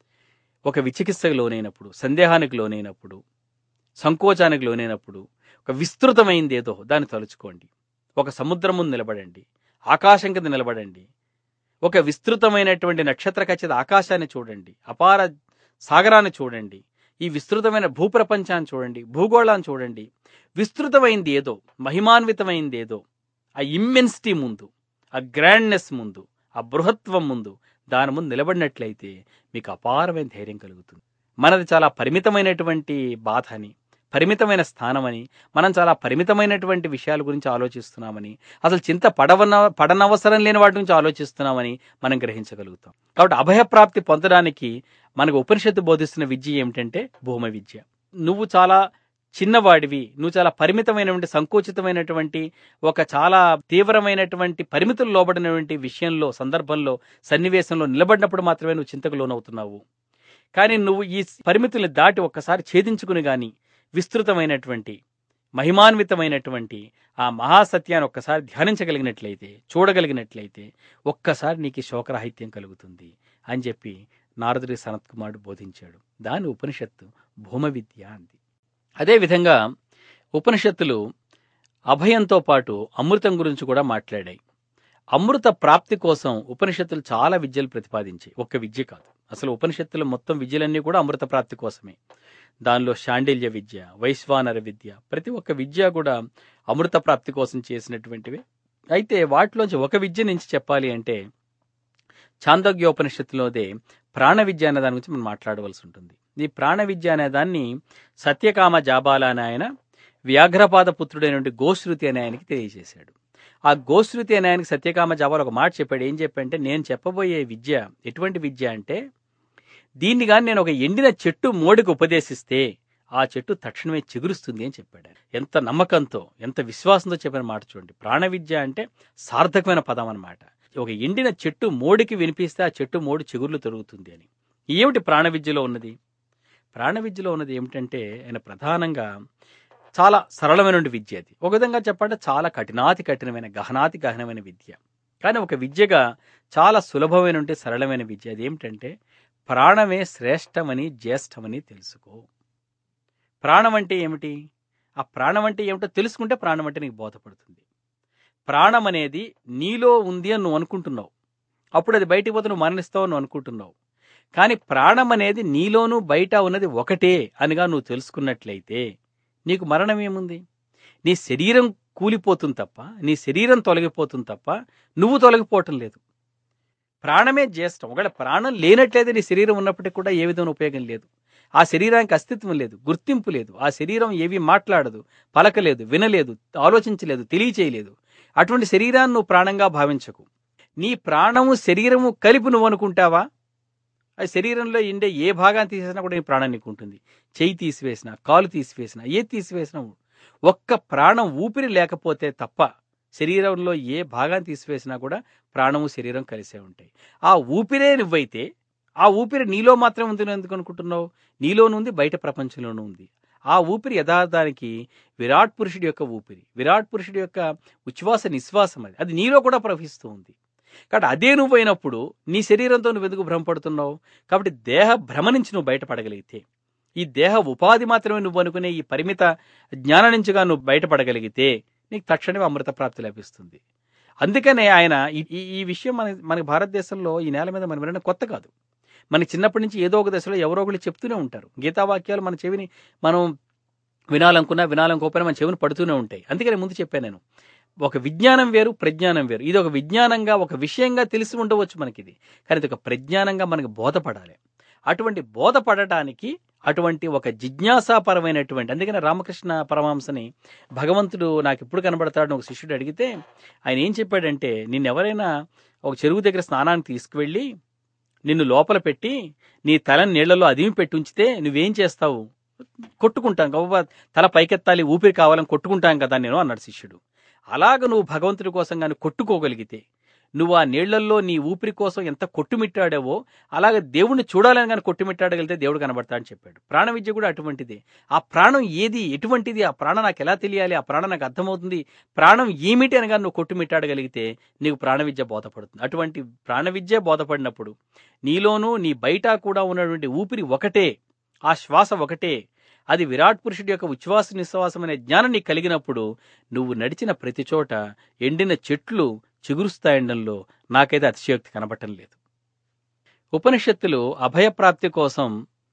ఒక విచికిత్సకు లోనైనప్పుడు సందేహానికి లోనైనప్పుడు సంకోచానికి లోనైనప్పుడు ఒక విస్తృతమైంది ఏదో దాన్ని తలుచుకోండి ఒక సముద్రం ముందు నిలబడండి ఆకాశం కింద నిలబడండి ఒక విస్తృతమైనటువంటి నక్షత్ర ఖచ్చిత ఆకాశాన్ని చూడండి అపార సాగరాన్ని చూడండి ఈ విస్తృతమైన భూప్రపంచాన్ని చూడండి భూగోళాన్ని చూడండి విస్తృతమైంది ఏదో మహిమాన్వితమైంది ఏదో ఆ ఇమ్మెన్సిటీ ముందు ఆ గ్రాండ్నెస్ ముందు ఆ బృహత్వం ముందు దాని ముందు నిలబడినట్లయితే మీకు అపారమైన ధైర్యం కలుగుతుంది మనది చాలా పరిమితమైనటువంటి బాధ అని పరిమితమైన స్థానమని మనం చాలా పరిమితమైనటువంటి విషయాల గురించి ఆలోచిస్తున్నామని అసలు చింత పడవన పడనవసరం లేని వాటి గురించి ఆలోచిస్తున్నామని మనం గ్రహించగలుగుతాం కాబట్టి అభయప్రాప్తి పొందడానికి మనకు ఉపనిషత్తు బోధిస్తున్న విద్య ఏమిటంటే భూమ విద్య నువ్వు చాలా చిన్నవాడివి నువ్వు చాలా పరిమితమైనటువంటి సంకోచితమైనటువంటి ఒక చాలా తీవ్రమైనటువంటి పరిమితులు లోబడినటువంటి విషయంలో సందర్భంలో సన్నివేశంలో నిలబడినప్పుడు మాత్రమే నువ్వు చింతకు లోనవుతున్నావు కానీ నువ్వు ఈ పరిమితుల్ని దాటి ఒక్కసారి ఛేదించుకుని గాని విస్తృతమైనటువంటి మహిమాన్వితమైనటువంటి ఆ మహాసత్యాన్ని ఒక్కసారి ధ్యానించగలిగినట్లయితే చూడగలిగినట్లయితే ఒక్కసారి నీకు శోకరాహిత్యం కలుగుతుంది అని చెప్పి నారదుడి సనత్ కుమారుడు బోధించాడు దాని ఉపనిషత్తు భూమ విద్య అంది అదేవిధంగా ఉపనిషత్తులు అభయంతో పాటు అమృతం గురించి కూడా మాట్లాడాయి అమృత ప్రాప్తి కోసం ఉపనిషత్తులు చాలా విద్యలు ప్రతిపాదించాయి ఒక్క విద్య కాదు అసలు ఉపనిషత్తుల మొత్తం విద్యలన్నీ కూడా అమృత ప్రాప్తి కోసమే దానిలో శాండిల్య విద్య వైశ్వానర విద్య ప్రతి ఒక్క విద్య కూడా అమృత ప్రాప్తి కోసం చేసినటువంటివి అయితే వాటిలోంచి ఒక విద్య నుంచి చెప్పాలి అంటే చాందోగ్యోపనిషత్తులోదే ప్రాణ విద్య అనే దాని గురించి మనం మాట్లాడవలసి ఉంటుంది ఈ ప్రాణ విద్య అనే దాన్ని సత్యకామ జాబాల అనే ఆయన వ్యాఘ్రపాద పుత్రుడైనటువంటి గోశ్రుతి అనే ఆయనకి తెలియజేశాడు ఆ గోశ్రుతి అనే ఆయనకి సత్యకామ జాబాల ఒక మాట చెప్పాడు ఏం చెప్పంటే నేను చెప్పబోయే విద్య ఎటువంటి విద్య అంటే దీన్ని కానీ నేను ఒక ఎండిన చెట్టు మోడికి ఉపదేశిస్తే ఆ చెట్టు తక్షణమే చిగురుస్తుంది అని చెప్పాడు ఆయన. ఎంత నమ్మకంతో ఎంత విశ్వాసంతో చెప్పిన మాట చూడండి ప్రాణ విద్య అంటే సార్థకమైన పదం అన్నమాట ఒక ఎండిన చెట్టు మోడికి వినిపిస్తే ఆ చెట్టు మోడి చిగుర్లు తొరుగుతుంది అని ఏమిటి ప్రాణ విద్యలో ఉన్నది ప్రాణ విద్యలో ఉన్నది ఏమిటంటే ఆయన ప్రధానంగా చాలా సరళమైన విద్య అది ఒక విధంగా చెప్పంటే చాలా కఠినాతి కఠినమైన గహనాతి గహనమైన విద్య కానీ ఒక విద్యగా చాలా సులభమైన సరళమైన విద్య అది ఏమిటంటే ప్రాణమే శ్రేష్టమని జ్యేష్టమని తెలుసుకో ప్రాణం అంటే ఏమిటి ఆ ప్రాణం అంటే ఏమిటో తెలుసుకుంటే ప్రాణం అంటే నీకు బోధపడుతుంది ప్రాణం అనేది నీలో ఉంది అని నువ్వు అనుకుంటున్నావు అప్పుడు అది బయటికి పోతే నువ్వు మరణిస్తావు అని నువ్వు అనుకుంటున్నావు కానీ ప్రాణం అనేది నీలోనూ బయట ఉన్నది ఒకటే అనిగా నువ్వు తెలుసుకున్నట్లయితే నీకు మరణం ఏముంది నీ శరీరం కూలిపోతుంది తప్ప నీ శరీరం తొలగిపోతుంది తప్ప నువ్వు తొలగిపోవటం లేదు ప్రాణమే జ్యేష్టం ఒకవేళ ప్రాణం లేనట్లయితే నీ శరీరం ఉన్నప్పటికీ కూడా ఏ విధమైన ఉపయోగం లేదు ఆ శరీరానికి అస్తిత్వం లేదు గుర్తింపు లేదు ఆ శరీరం ఏవి మాట్లాడదు పలకలేదు వినలేదు ఆలోచించలేదు తెలియచేయలేదు అటువంటి శరీరాన్ని నువ్వు ప్రాణంగా భావించకు నీ ప్రాణము శరీరము కలిపి నువ్వు అనుకుంటావా ఆ శరీరంలో ఇండే ఏ భాగాన్ని తీసేసినా కూడా నీ ప్రాణం నీకు ఉంటుంది చెయ్యి తీసివేసినా కాలు తీసివేసినా ఏ తీసివేసినా ఒక్క ప్రాణం ఊపిరి లేకపోతే తప్ప శరీరంలో ఏ భాగాన్ని తీసివేసినా కూడా ప్రాణము శరీరం కలిసే ఉంటాయి ఆ ఊపిరే నువ్వైతే ఆ ఊపిరి నీలో మాత్రం ఉంది ఎందుకు అనుకుంటున్నావు నీలోనూ ఉంది బయట ప్రపంచంలోనూ ఉంది ఆ ఊపిరి యథార్థానికి విరాట్ పురుషుడి యొక్క ఊపిరి విరాట్ పురుషుడి యొక్క ఉచ్ఛ్వాస నిశ్వాసం అది అది నీలో కూడా ప్రవహిస్తూ ఉంది కాబట్టి అదే నువ్వు అయినప్పుడు నీ శరీరంతో నువ్వు ఎందుకు భ్రమపడుతున్నావు కాబట్టి దేహ భ్రమ నుంచి నువ్వు బయటపడగలిగితే ఈ దేహ ఉపాధి మాత్రమే నువ్వు అనుకునే ఈ పరిమిత జ్ఞానం నుంచిగా నువ్వు బయటపడగలిగితే నీకు తక్షణమే అమృత ప్రాప్తి లభిస్తుంది అందుకనే ఆయన ఈ- ఈ ఈ విషయం మన మన భారతదేశంలో ఈ నేల మీద మనం వినడం కొత్త కాదు మన చిన్నప్పటి నుంచి ఏదో ఒక దశలో ఎవరో ఒకరు చెప్తూనే ఉంటారు గీతావాక్యాలు మన చెవిని మనం వినాలనుకున్నా వినాలనుకోకపోయినా మన చెవిని పడుతూనే ఉంటాయి అందుకని ముందు చెప్పాను నేను ఒక విజ్ఞానం వేరు ప్రజ్ఞానం వేరు ఇది ఒక విజ్ఞానంగా ఒక విషయంగా తెలిసి ఉండవచ్చు మనకి ఇది కానీ ఇది ఒక ప్రజ్ఞానంగా మనకు బోధపడాలి అటువంటి బోధపడటానికి అటువంటి ఒక జిజ్ఞాసాపరమైనటువంటి అందుకని రామకృష్ణ పరమహంసని భగవంతుడు నాకు ఎప్పుడు కనబడతాడని ఒక శిష్యుడు అడిగితే ఆయన ఏం చెప్పాడంటే నిన్నెవరైనా ఒక చెరువు దగ్గర స్నానానికి తీసుకువెళ్ళి నిన్ను లోపల పెట్టి నీ తలని నీళ్లలో అదిమి పెట్టి ఉంచితే నువ్వేం చేస్తావు కొట్టుకుంటాం గవ్వ తల పైకెత్తాలి ఊపిరి కావాలని కొట్టుకుంటాం కదా నేను అన్నాడు శిష్యుడు అలాగ నువ్వు భగవంతుడి కోసం కానీ కొట్టుకోగలిగితే నువ్వు ఆ నీళ్లల్లో నీ ఊపిరి కోసం ఎంత కొట్టుమిట్టాడావో అలాగే దేవుణ్ణి చూడాలని కానీ కొట్టుమిట్టాడగలిగితే దేవుడు కనబడతాడని చెప్పాడు ప్రాణ విద్య కూడా అటువంటిదే ఆ ప్రాణం ఏది ఎటువంటిది ఆ ప్రాణం నాకు ఎలా తెలియాలి ఆ ప్రాణం నాకు అర్థమవుతుంది ప్రాణం ఏమిటి అనగా నువ్వు కొట్టుమిట్టాడగలిగితే నీకు ప్రాణ విద్య బోధపడుతుంది అటువంటి ప్రాణ విద్య బోధపడినప్పుడు నీలోనూ నీ బయట కూడా ఉన్నటువంటి ఊపిరి ఒకటే ఆ శ్వాస ఒకటే అది విరాట్ పురుషుడి యొక్క ఉచ్ఛ్వాస నిశ్వాసం అనే జ్ఞానం నీకు కలిగినప్పుడు నువ్వు నడిచిన ప్రతి చోట ఎండిన చెట్లు చిగురుస్తాయండంలో నాకైతే అతిశయోక్తి కనబట్టం లేదు ఉపనిషత్తులు అభయప్రాప్తి కోసం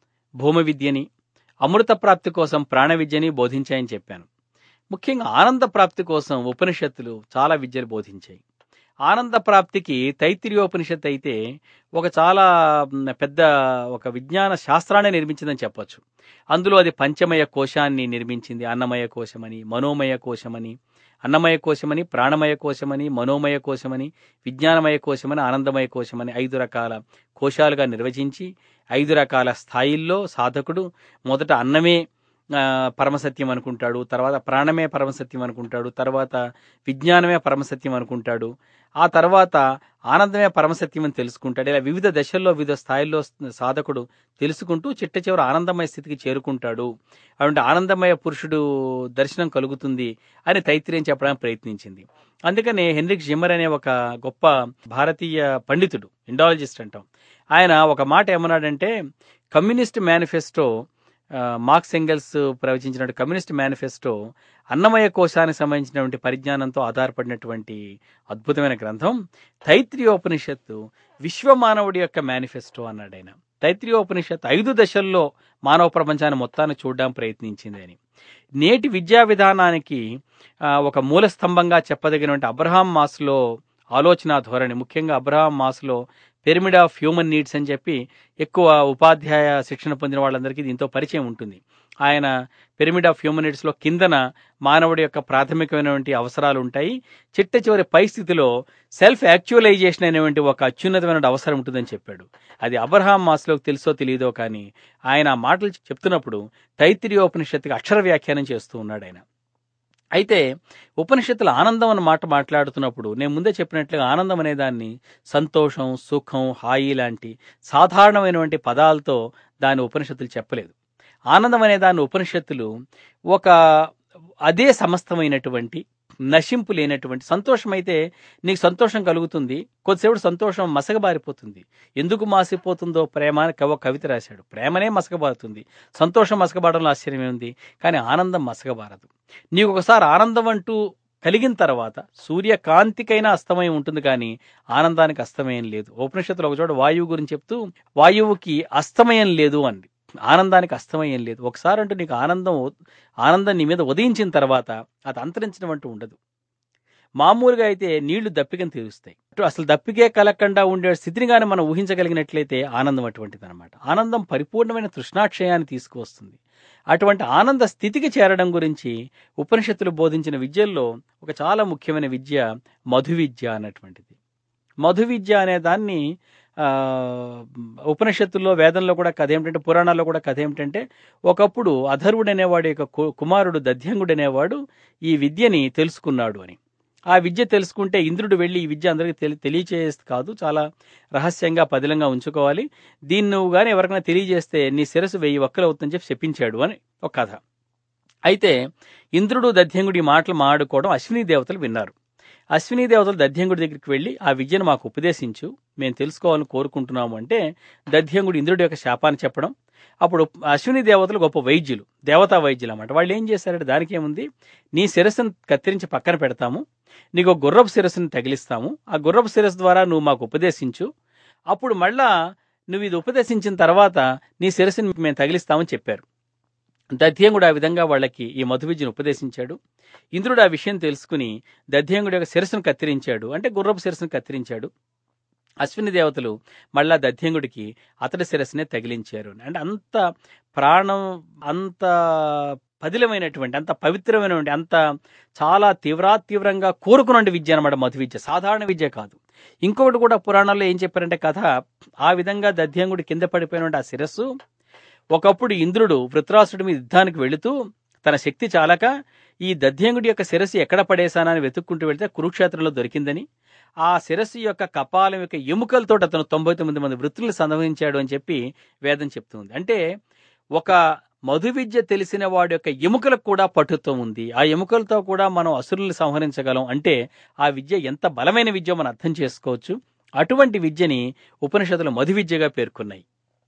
భూమ విద్యని అమృత ప్రాప్తి కోసం ప్రాణ విద్యని బోధించాయని చెప్పాను ముఖ్యంగా ఆనంద ప్రాప్తి కోసం ఉపనిషత్తులు చాలా విద్యలు బోధించాయి ఆనంద ప్రాప్తికి తైత్తిరియోపనిషత్తు అయితే ఒక చాలా మ్, పెద్ద ఒక విజ్ఞాన శాస్త్రాన్ని నిర్మించిందని చెప్పొచ్చు అందులో అది పంచమయ కోశాన్ని నిర్మించింది అన్నమయ కోశమని మనోమయ కోశమని అన్నమయ కోశమని ప్రాణమయ కోశమని మనోమయ కోశమని విజ్ఞానమయ కోశమని ఆనందమయ కోశమని ఐదు రకాల కోశాలుగా నిర్వచించి ఐదు రకాల స్థాయిల్లో సాధకుడు మొదట అన్నమే ఆ, పరమసత్యం అనుకుంటాడు తర్వాత ప్రాణమే పరమసత్యం అనుకుంటాడు తర్వాత విజ్ఞానమే పరమసత్యం అనుకుంటాడు ఆ తర్వాత ఆనందమే పరమసత్యం అని తెలుసుకుంటాడు ఇలా వివిధ దశల్లో వివిధ స్థాయిల్లో సాధకుడు తెలుసుకుంటూ చిట్ట చివరి ఆనందమయ స్థితికి చేరుకుంటాడు అటువంటి ఆనందమయ పురుషుడు దర్శనం కలుగుతుంది అని తైత్రీయం చెప్పడానికి ప్రయత్నించింది అందుకనే హెన్రిక్ జిమ్మర్ అనే ఒక గొప్ప భారతీయ పండితుడు ఇండాలజిస్ట్ అంటాం ఆయన ఒక మాట ఏమన్నాడంటే కమ్యూనిస్ట్ మేనిఫెస్టో ఆ, మార్క్స్ ఎంగెల్స్ ప్రవచించినటువంటి కమ్యూనిస్ట్ మేనిఫెస్టో అన్నమయ కోశానికి సంబంధించినటువంటి పరిజ్ఞానంతో ఆధారపడినటువంటి అద్భుతమైన గ్రంథం తైత్రీయోపనిషత్తు విశ్వమానవుడి యొక్క మేనిఫెస్టో అన్నాడు ఆయన తైత్రీయోపనిషత్తు ఐదు దశల్లో మానవ ప్రపంచాన్ని మొత్తాన్ని చూడడానికి ప్రయత్నించింది అని నేటి విద్యా విధానానికి ఆ, ఒక మూల స్తంభంగా చెప్పదగినటువంటి అబ్రహాం మాస్లో ఆలోచన ధోరణి ముఖ్యంగా Abraham Maslow pyramid of human needs అని చెప్పి ఎక్కువ ఉపాధ్యాయ శిక్షణ పొందిన వాళ్ళందరికీ దీంతో పరిచయం ఉంటుంది ఆయన పిరమిడ్ ఆఫ్ హ్యూమన్ నీడ్స్లో కిందన మానవుడి యొక్క ప్రాథమికమైనటువంటి అవసరాలు ఉంటాయి చిట్ట చివరి పరిస్థితిలో సెల్ఫ్ యాక్చువలైజేషన్ అనేటువంటి ఒక అత్యున్నతమైన అవసరం ఉంటుందని చెప్పాడు అది అబ్రహాం మాస్లోకి తెలుసో తెలియదో కానీ ఆయన ఆ మాటలు చెప్తున్నప్పుడు తైత్తిరియోపనిషత్తుకి అక్షర వ్యాఖ్యానం చేస్తూ ఉన్నాడు ఆయన అయితే ఉపనిషత్తుల ఆనందం అన్న మాట మాట్లాడుతున్నప్పుడు నేను ముందే చెప్పినట్లుగా ఆనందం అనే దాన్ని సంతోషం సుఖం హాయి లాంటి సాధారణమైనటువంటి పదాలతో దాని ఉపనిషత్తులు చెప్పలేదు ఆనందం అనే దాని ఉపనిషత్తులు ఒక అదే సమస్తమైనటువంటి నశింపు లేనటువంటి సంతోషం అయితే నీకు సంతోషం కలుగుతుంది కొద్దిసేపు సంతోషం మసకబారిపోతుంది ఎందుకు మాసిపోతుందో ప్రేమ అని కవ కవిత రాశాడు ప్రేమనే మసకబారుతుంది సంతోషం మసకబారడంలో ఆశ్చర్యమే ఉంది కానీ ఆనందం మసకబారదు నీకు ఒకసారి ఆనందం అంటూ కలిగిన తర్వాత సూర్యకాంతికైనా అస్తమయం ఉంటుంది కానీ ఆనందానికి అస్తమయం లేదు ఉపనిషత్తులు ఒక చోట వాయువు గురించి చెప్తూ వాయువుకి అస్తమయం లేదు అంది ఆనందానికి అస్తమయం లేదు ఒకసారి అంటూ నీకు ఆనందం ఆనందం నీ మీద ఉదయించిన తర్వాత అది అంతరించడం అంటూ ఉండదు మామూలుగా అయితే నీళ్లు దప్పికని తీరుస్తాయి అటు అసలు దప్పికే కలగకుండా ఉండే స్థితిని కానీ మనం ఊహించగలిగినట్లయితే ఆనందం అటువంటిది అనమాట ఆనందం పరిపూర్ణమైన తృష్ణాక్షయాన్ని తీసుకువస్తుంది అటువంటి ఆనంద స్థితికి చేరడం గురించి ఉపనిషత్తులు బోధించిన విద్యల్లో ఒక చాలా ముఖ్యమైన విద్య మధు విద్య అన్నటువంటిది మధు విద్య అనే దాన్ని ఆ, ఉపనిషత్తుల్లో వేదంలో కూడా కథ ఏమిటంటే పురాణాల్లో కూడా కథ ఏమిటంటే ఒకప్పుడు అధర్వుడు అనేవాడు యొక్క కు- కుమారుడు దధ్యంగుడు అనేవాడు ఈ విద్యని తెలుసుకున్నాడు అని ఆ విద్య తెలుసుకుంటే ఇంద్రుడు వెళ్ళి ఈ విద్య అందరికీ తెలి తెలియచేస్తే కాదు చాలా రహస్యంగా పదిలంగా ఉంచుకోవాలి దీన్ని నువ్వు కానీ ఎవరికైనా తెలియజేస్తే నీ శిరస్సు వెయ్యి ఒక్కలు అవుతుందని చెప్పి చెప్పించాడు అని ఒక కథ అయితే ఇంద్రుడు దధ్యంగుడి మాటలు మాడుకోవడం అశ్విని దేవతలు విన్నారు అశ్విని దేవతలు దధ్యంగుడి దగ్గరికి వెళ్ళి ఆ విద్యను మాకు ఉపదేశించు మేము తెలుసుకోవాలని కోరుకుంటున్నాము అంటే దధ్యంగుడు ఇంద్రుడి యొక్క శాపాన్ని చెప్పడం అప్పుడు అశ్విని దేవతలు గొప్ప వైద్యులు దేవతా వైద్యులు అన్నమాట వాళ్ళు ఏం చేశారంటే దానికి ఏముంది నీ శిరస్సును కత్తిరించి పక్కన పెడతాము నీకు ఒక గుర్రపు శిరస్సును తగిలిస్తాము ఆ గుర్రపు శిరస్సు ద్వారా నువ్వు మాకు ఉపదేశించు అప్పుడు మళ్ళా నువ్వు ఇది ఉపదేశించిన తర్వాత నీ శిరస్సుని మేము తగిలిస్తామని చెప్పారు దధ్యంగుడు ఆ విధంగా వాళ్ళకి ఈ మధు విద్యను ఉపదేశించాడు ఇంద్రుడు ఆ విషయం తెలుసుకుని దధ్యంగుడి యొక్క శిరస్సును కత్తిరించాడు అంటే గుర్రపు శిరస్సును కత్తిరించాడు అశ్విని దేవతలు మళ్ళా దధ్యంగుడికి అతడి శిరస్సునే తగిలించారు అంటే అంత ప్రాణం అంత పదిలమైనటువంటి అంత పవిత్రమైనటువంటి అంత చాలా తీవ్రాతీవ్రంగా కోరుకున్న విద్య అనమాట మధు విద్య సాధారణ విద్య కాదు ఇంకొకటి కూడా పురాణాల్లో ఏం చెప్పారంటే కథ ఆ విధంగా దధ్యంగుడి కింద పడిపోయిన ఆ శిరస్సు ఒకప్పుడు ఇంద్రుడు వృత్రాసుడి మీద యుద్ధానికి వెళుతూ తన శక్తి చాలక ఈ దధ్యంగుడి యొక్క శిరస్సు ఎక్కడ పడేశానని వెతుక్కుంటూ వెళితే కురుక్షేత్రంలో దొరికిందని ఆ శిరస్సు యొక్క కపాలం యొక్క ఎముకలతో అతను తొంభై తొమ్మిది మంది వృత్తులను సంహరించాడు అని చెప్పి వేదం చెప్తుంది అంటే ఒక మధు విద్య తెలిసిన వాడి యొక్క ఎముకలకు కూడా పట్టుత్వం ఉంది ఆ ఎముకలతో కూడా మనం అసురుల్ని సంహరించగలం అంటే ఆ విద్య ఎంత బలమైన విద్య మనం అర్థం చేసుకోవచ్చు అటువంటి విద్యని ఉపనిషత్తులు మధు విద్యగా పేర్కొన్నాయి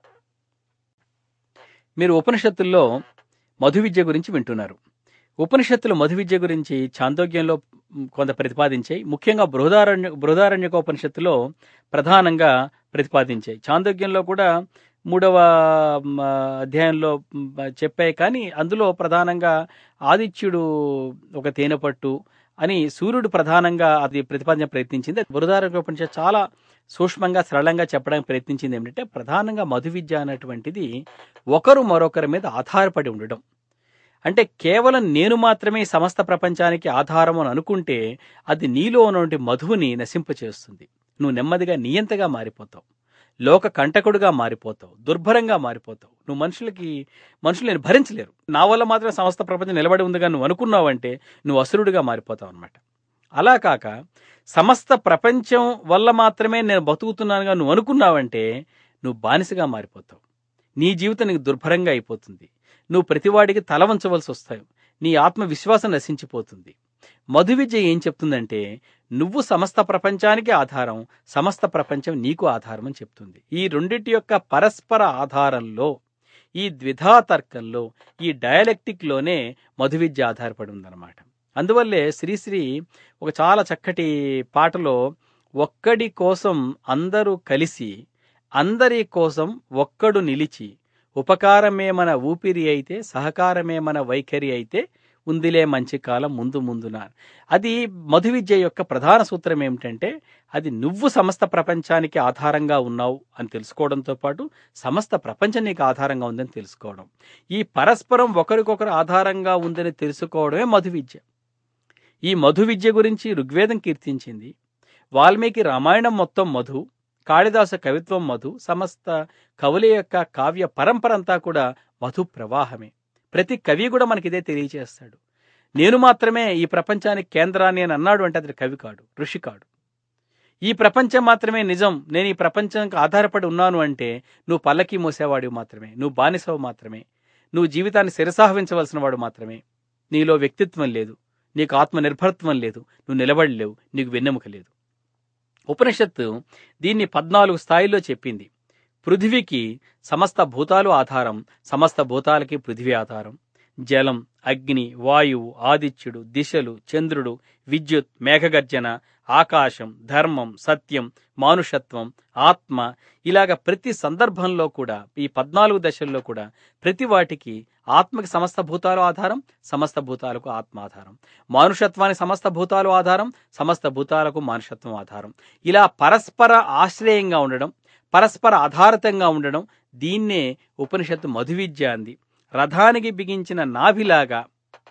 మీరు ఉపనిషత్తుల్లో మధు విద్య గురించి వింటున్నారు ఉపనిషత్తులు మధు విద్య గురించి చాందోగ్యంలో కొంత ప్రతిపాదించాయి ముఖ్యంగా బృహదారణ్య బృహదారణ్యక ఉపనిషత్తులో ప్రధానంగా ప్రతిపాదించాయి చాందోగ్యంలో కూడా మూడవ మ, అధ్యాయంలో మ, చెప్పాయి కానీ అందులో ప్రధానంగా ఆదిత్యుడు ఒక తేనెపట్టు అని సూర్యుడు ప్రధానంగా అది ప్రతిపాదించ ప్రయత్నించింది బృహదారణ్య ఉపనిషత్తు చాలా సూక్ష్మంగా సరళంగా చెప్పడానికి ప్రయత్నించింది ఏమిటంటే ప్రధానంగా మధు విద్య అనేటువంటిది ఒకరు మరొకరి మీద ఆధారపడి ఉండడం అంటే కేవలం నేను మాత్రమే ఈ సమస్త ప్రపంచానికి ఆధారం అని అనుకుంటే అది నీలో ఉన్నటువంటి మధువుని నశింపచేస్తుంది నువ్వు నెమ్మదిగా నియంతగా మారిపోతావు లోక కంటకుడుగా మారిపోతావు దుర్భరంగా మారిపోతావు నువ్వు మనుషులకి మనుషులు భరించలేరు నా వల్ల మాత్రం సమస్త ప్రపంచం నిలబడి ఉందిగా నువ్వు అనుకున్నావంటే నువ్వు అసురుడిగా మారిపోతావు అనమాట అలా కాక సమస్త ప్రపంచం వల్ల మాత్రమే నేను బతుకుతున్నానుగా నువ్వు అనుకున్నావంటే నువ్వు బానిసగా మారిపోతావు నీ జీవితం నీకు దుర్భరంగా అయిపోతుంది నువ్వు ప్రతివాడికి తల వంచవలసి వస్తావు నీ ఆత్మవిశ్వాసం నశించిపోతుంది మధు విద్య ఏం చెప్తుందంటే నువ్వు సమస్త ప్రపంచానికి ఆధారం సమస్త ప్రపంచం నీకు ఆధారం అని చెప్తుంది ఈ రెండిటి యొక్క పరస్పర ఆధారంలో ఈ ద్విధా తర్కంలో ఈ డయలెక్టిక్లోనే మధు విద్య ఆధారపడి ఉందన్నమాట అందువల్లే శ్రీశ్రీ ఒక చాలా చక్కటి పాటలో ఒక్కడి కోసం అందరూ కలిసి అందరి కోసం ఒక్కడు నిలిచి ఉపకారమే మన ఊపిరి అయితే సహకారమే మన వైఖరి అయితే ఉందిలే మంచి కాలం ముందు ముందున అది మధు విద్య యొక్క ప్రధాన సూత్రం ఏమిటంటే అది నువ్వు సమస్త ప్రపంచానికి ఆధారంగా ఉన్నావు అని తెలుసుకోవడంతో పాటు సమస్త ప్రపంచం నీకు ఆధారంగా ఉందని తెలుసుకోవడం ఈ పరస్పరం ఒకరికొకరు ఆధారంగా ఉందని తెలుసుకోవడమే మధు విద్య ఈ మధు విద్య గురించి ఋగ్వేదం కీర్తించింది వాల్మీకి రామాయణం మొత్తం మధు కాళిదాస కవిత్వం మధు సమస్త కవుల యొక్క కావ్య పరంపర అంతా కూడా మధు ప్రవాహమే ప్రతి కవి కూడా మనకి ఇదే తెలియజేస్తాడు నేను మాత్రమే ఈ ప్రపంచానికి కేంద్రాన్ని అని అన్నాడు అంటే అతడు కవి కాడు ఋషి కాడు ఈ ప్రపంచం మాత్రమే నిజం నేను ఈ ప్రపంచానికి ఆధారపడి ఉన్నాను అంటే నువ్వు పల్లకి మోసేవాడివి మాత్రమే నువ్వు బానిసవు మాత్రమే నువ్వు జీవితాన్ని శిరసాహవించవలసిన వాడు మాత్రమే నీలో వ్యక్తిత్వం లేదు నీకు ఆత్మ నిర్భరత్వం లేదు నువ్వు నిలబడలేవు నీకు వెన్నెముక లేదు ఉపనిషత్తు దీన్ని పద్నాలుగు స్థాయిల్లో చెప్పింది పృథివీకి సమస్త భూతాలు ఆధారం సమస్త భూతాలకి పృథివీ ఆధారం జలం అగ్ని వాయువు ఆదిత్యుడు దిశలు చంద్రుడు విద్యుత్ మేఘగర్జన ఆకాశం ధర్మం సత్యం మానుషత్వం ఆత్మ ఇలాగ ప్రతి సందర్భంలో కూడా ఈ పద్నాలుగు దశల్లో కూడా ప్రతి వాటికి ఆత్మకి సమస్త భూతాలు ఆధారం సమస్త భూతాలకు ఆత్మ ఆధారం మానుషత్వానికి సమస్త భూతాలు ఆధారం సమస్త భూతాలకు మానుషత్వం ఆధారం ఇలా పరస్పర ఆశ్రయంగా ఉండడం పరస్పర ఆధారితంగా ఉండడం దీన్నే ఉపనిషత్తు మధువిద్య అంది రథానికి బిగించిన నాభిలాగా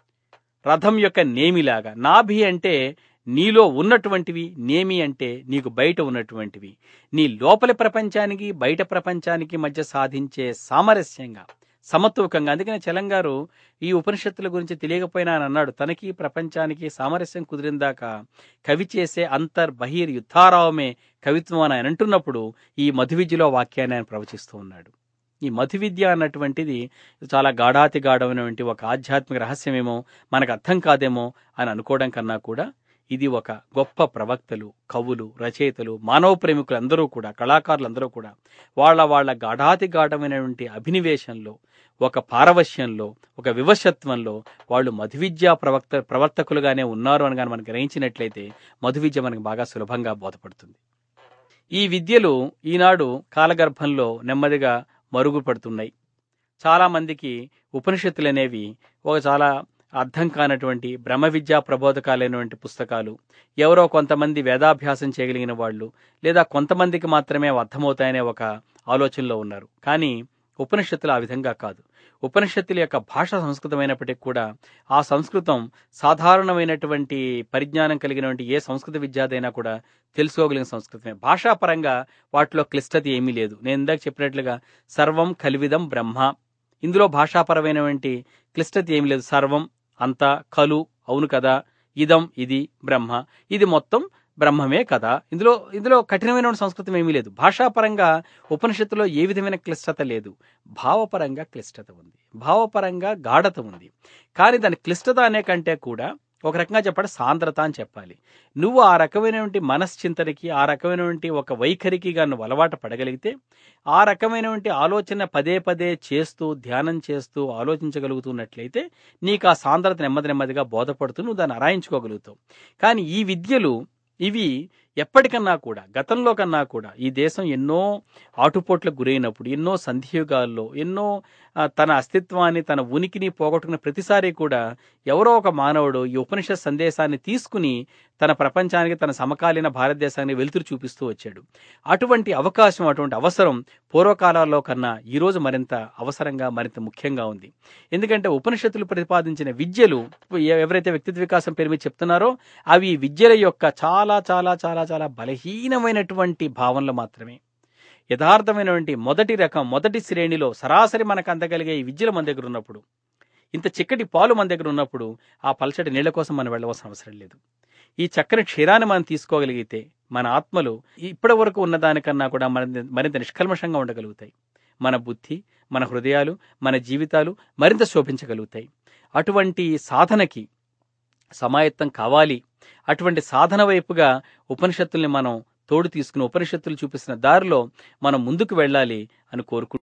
రథం యొక్క నేమిలాగా నాభి అంటే నీలో ఉన్నటువంటివి నేమి అంటే నీకు బయట ఉన్నటువంటివి నీ లోపలి ప్రపంచానికి బయట ప్రపంచానికి మధ్య సాధించే సామరస్యంగా సమతూకంగా అందుకనే చలంగారు ఈ ఉపనిషత్తుల గురించి తెలియకపోయినా అని అన్నాడు తనకి ప్రపంచానికి సామరస్యం కుదిరిందాక కవి చేసే అంతర్ బహిర్ యుద్ధారావమే కవిత్వం అని ఆయన అంటున్నప్పుడు ఈ మధు విద్యలో వాక్యాన్ని ఆయన ప్రవచిస్తూ ఉన్నాడు ఈ మధు విద్య అన్నటువంటిది చాలా గాఢాతి గాఢమైనటువంటి ఒక ఆధ్యాత్మిక రహస్యమేమో మనకు అర్థం కాదేమో అని అనుకోవడం కన్నా కూడా ఇది ఒక గొప్ప ప్రవక్తలు కవులు రచయితలు మానవ ప్రేమికులు అందరూ కూడా కళాకారులందరూ కూడా వాళ్ళ వాళ్ళ గాఢాతి గాఢమైనటువంటి అభినివేశంలో ఒక పారవశ్యంలో ఒక వివశత్వంలో వాళ్ళు మధువిద్యా ప్రవక్త ప్రవర్తకులుగానే ఉన్నారు అని కానీ మనం గ్రహించినట్లయితే మధువిద్య మనకు బాగా సులభంగా బోధపడుతుంది ఈ విద్యలు ఈనాడు కాలగర్భంలో నెమ్మదిగా మరుగుపడుతున్నాయి చాలా మందికి ఉపనిషత్తులు అనేవి ఒక చాలా అర్థం కానటువంటి బ్రహ్మ విద్యా ప్రబోధకాలైనటువంటి పుస్తకాలు ఎవరో కొంతమంది వేదాభ్యాసం చేయగలిగిన వాళ్ళు లేదా కొంతమందికి మాత్రమే అవి అర్థమవుతాయనే ఒక ఆలోచనలో ఉన్నారు కానీ ఉపనిషత్తులు ఆ విధంగా కాదు ఉపనిషత్తుల యొక్క భాష సంస్కృతమైనప్పటికీ కూడా ఆ సంస్కృతం సాధారణమైనటువంటి పరిజ్ఞానం కలిగినటువంటి ఏ సంస్కృత విద్యార్థైనా కూడా తెలుసుకోగలిగిన సంస్కృతమే భాషాపరంగా వాటిలో క్లిష్టత ఏమీ లేదు నేను ఇందాక చెప్పినట్లుగా సర్వం కలివిదం బ్రహ్మ ఇందులో భాషాపరమైనటువంటి క్లిష్టత ఏమీ లేదు సర్వం అంతా కలు అవును కదా ఇదం ఇది బ్రహ్మ ఇది మొత్తం బ్రహ్మమే కదా ఇందులో ఇందులో కఠినమైన సంస్కృతం ఏమీ లేదు భాషాపరంగా ఉపనిషత్తులో ఏ విధమైన క్లిష్టత లేదు భావపరంగా క్లిష్టత ఉంది భావపరంగా గాఢత ఉంది కానీ దాని క్లిష్టత అనే కంటే కూడా ఒక రకంగా చెప్పాలి సాంద్రత అని చెప్పాలి నువ్వు ఆ రకమైనటువంటి మనశ్చింతనకి ఆ రకమైనటువంటి ఒక వైఖరికిగా నువ్వు అలవాటు పడగలిగితే ఆ రకమైనటువంటి ఆలోచన పదే పదే చేస్తూ ధ్యానం చేస్తూ ఆలోచించగలుగుతున్నట్లయితే నీకు ఆ సాంద్రత నెమ్మది నెమ్మదిగా బోధపడుతూ నువ్వు దాన్ని అరాయించుకోగలుగుతావు కానీ ఈ విద్యలు ఇవి ఎప్పటికన్నా కూడా గతంలో కన్నా కూడా ఈ దేశం ఎన్నో ఆటుపోట్లకు గురైనప్పుడు ఎన్నో సంధియుగాల్లో ఎన్నో ఆ, తన అస్తిత్వాన్ని తన ఉనికిని పోగొట్టుకున్న ప్రతిసారి కూడా ఎవరో ఒక మానవుడు ఈ ఉపనిషత్ సందేశాన్ని తీసుకుని తన ప్రపంచానికి తన సమకాలీన భారతదేశానికి వెలుతురు చూపిస్తూ వచ్చాడు అటువంటి అవకాశం అటువంటి అవసరం పూర్వకాలాల్లో కన్నా ఈరోజు మరింత అవసరంగా మరింత ముఖ్యంగా ఉంది ఎందుకంటే ఉపనిషత్తులు ప్రతిపాదించిన విద్యలు ఎ- ఎవరైతే వ్యక్తిత్వ వికాసం పేరు మీద చెప్తున్నారో అవి ఈ విద్యల యొక్క చాలా చాలా చాలా చాలా బలహీనమైనటువంటి భావనలు మాత్రమే యథార్థమైనటువంటి మొదటి రకం మొదటి శ్రేణిలో సరాసరి మనకు అందగలిగే ఈ విద్యలు మన దగ్గర ఉన్నప్పుడు ఇంత చిక్కటి పాలు మన దగ్గర ఉన్నప్పుడు ఆ పలచటి నీళ్ల కోసం మనం వెళ్ళవలసిన అవసరం లేదు ఈ చక్కని క్షీరాన్ని మనం తీసుకోగలిగితే మన ఆత్మలు ఇప్పటి వరకు ఉన్నదానికన్నా కూడా మరింత మరింత నిష్కల్మషంగా ఉండగలుగుతాయి మన బుద్ధి మన హృదయాలు మన జీవితాలు మరింత శోభించగలుగుతాయి అటువంటి సాధనకి సమాయత్తం కావాలి అటువంటి సాధన వైపుగా ఉపనిషత్తుల్ని మనం తోడు తీసుకుని ఉపనిషత్తులు చూపిస్తున్న దారిలో మనం ముందుకు వెళ్ళాలి అని కోరుకుంటున్నాను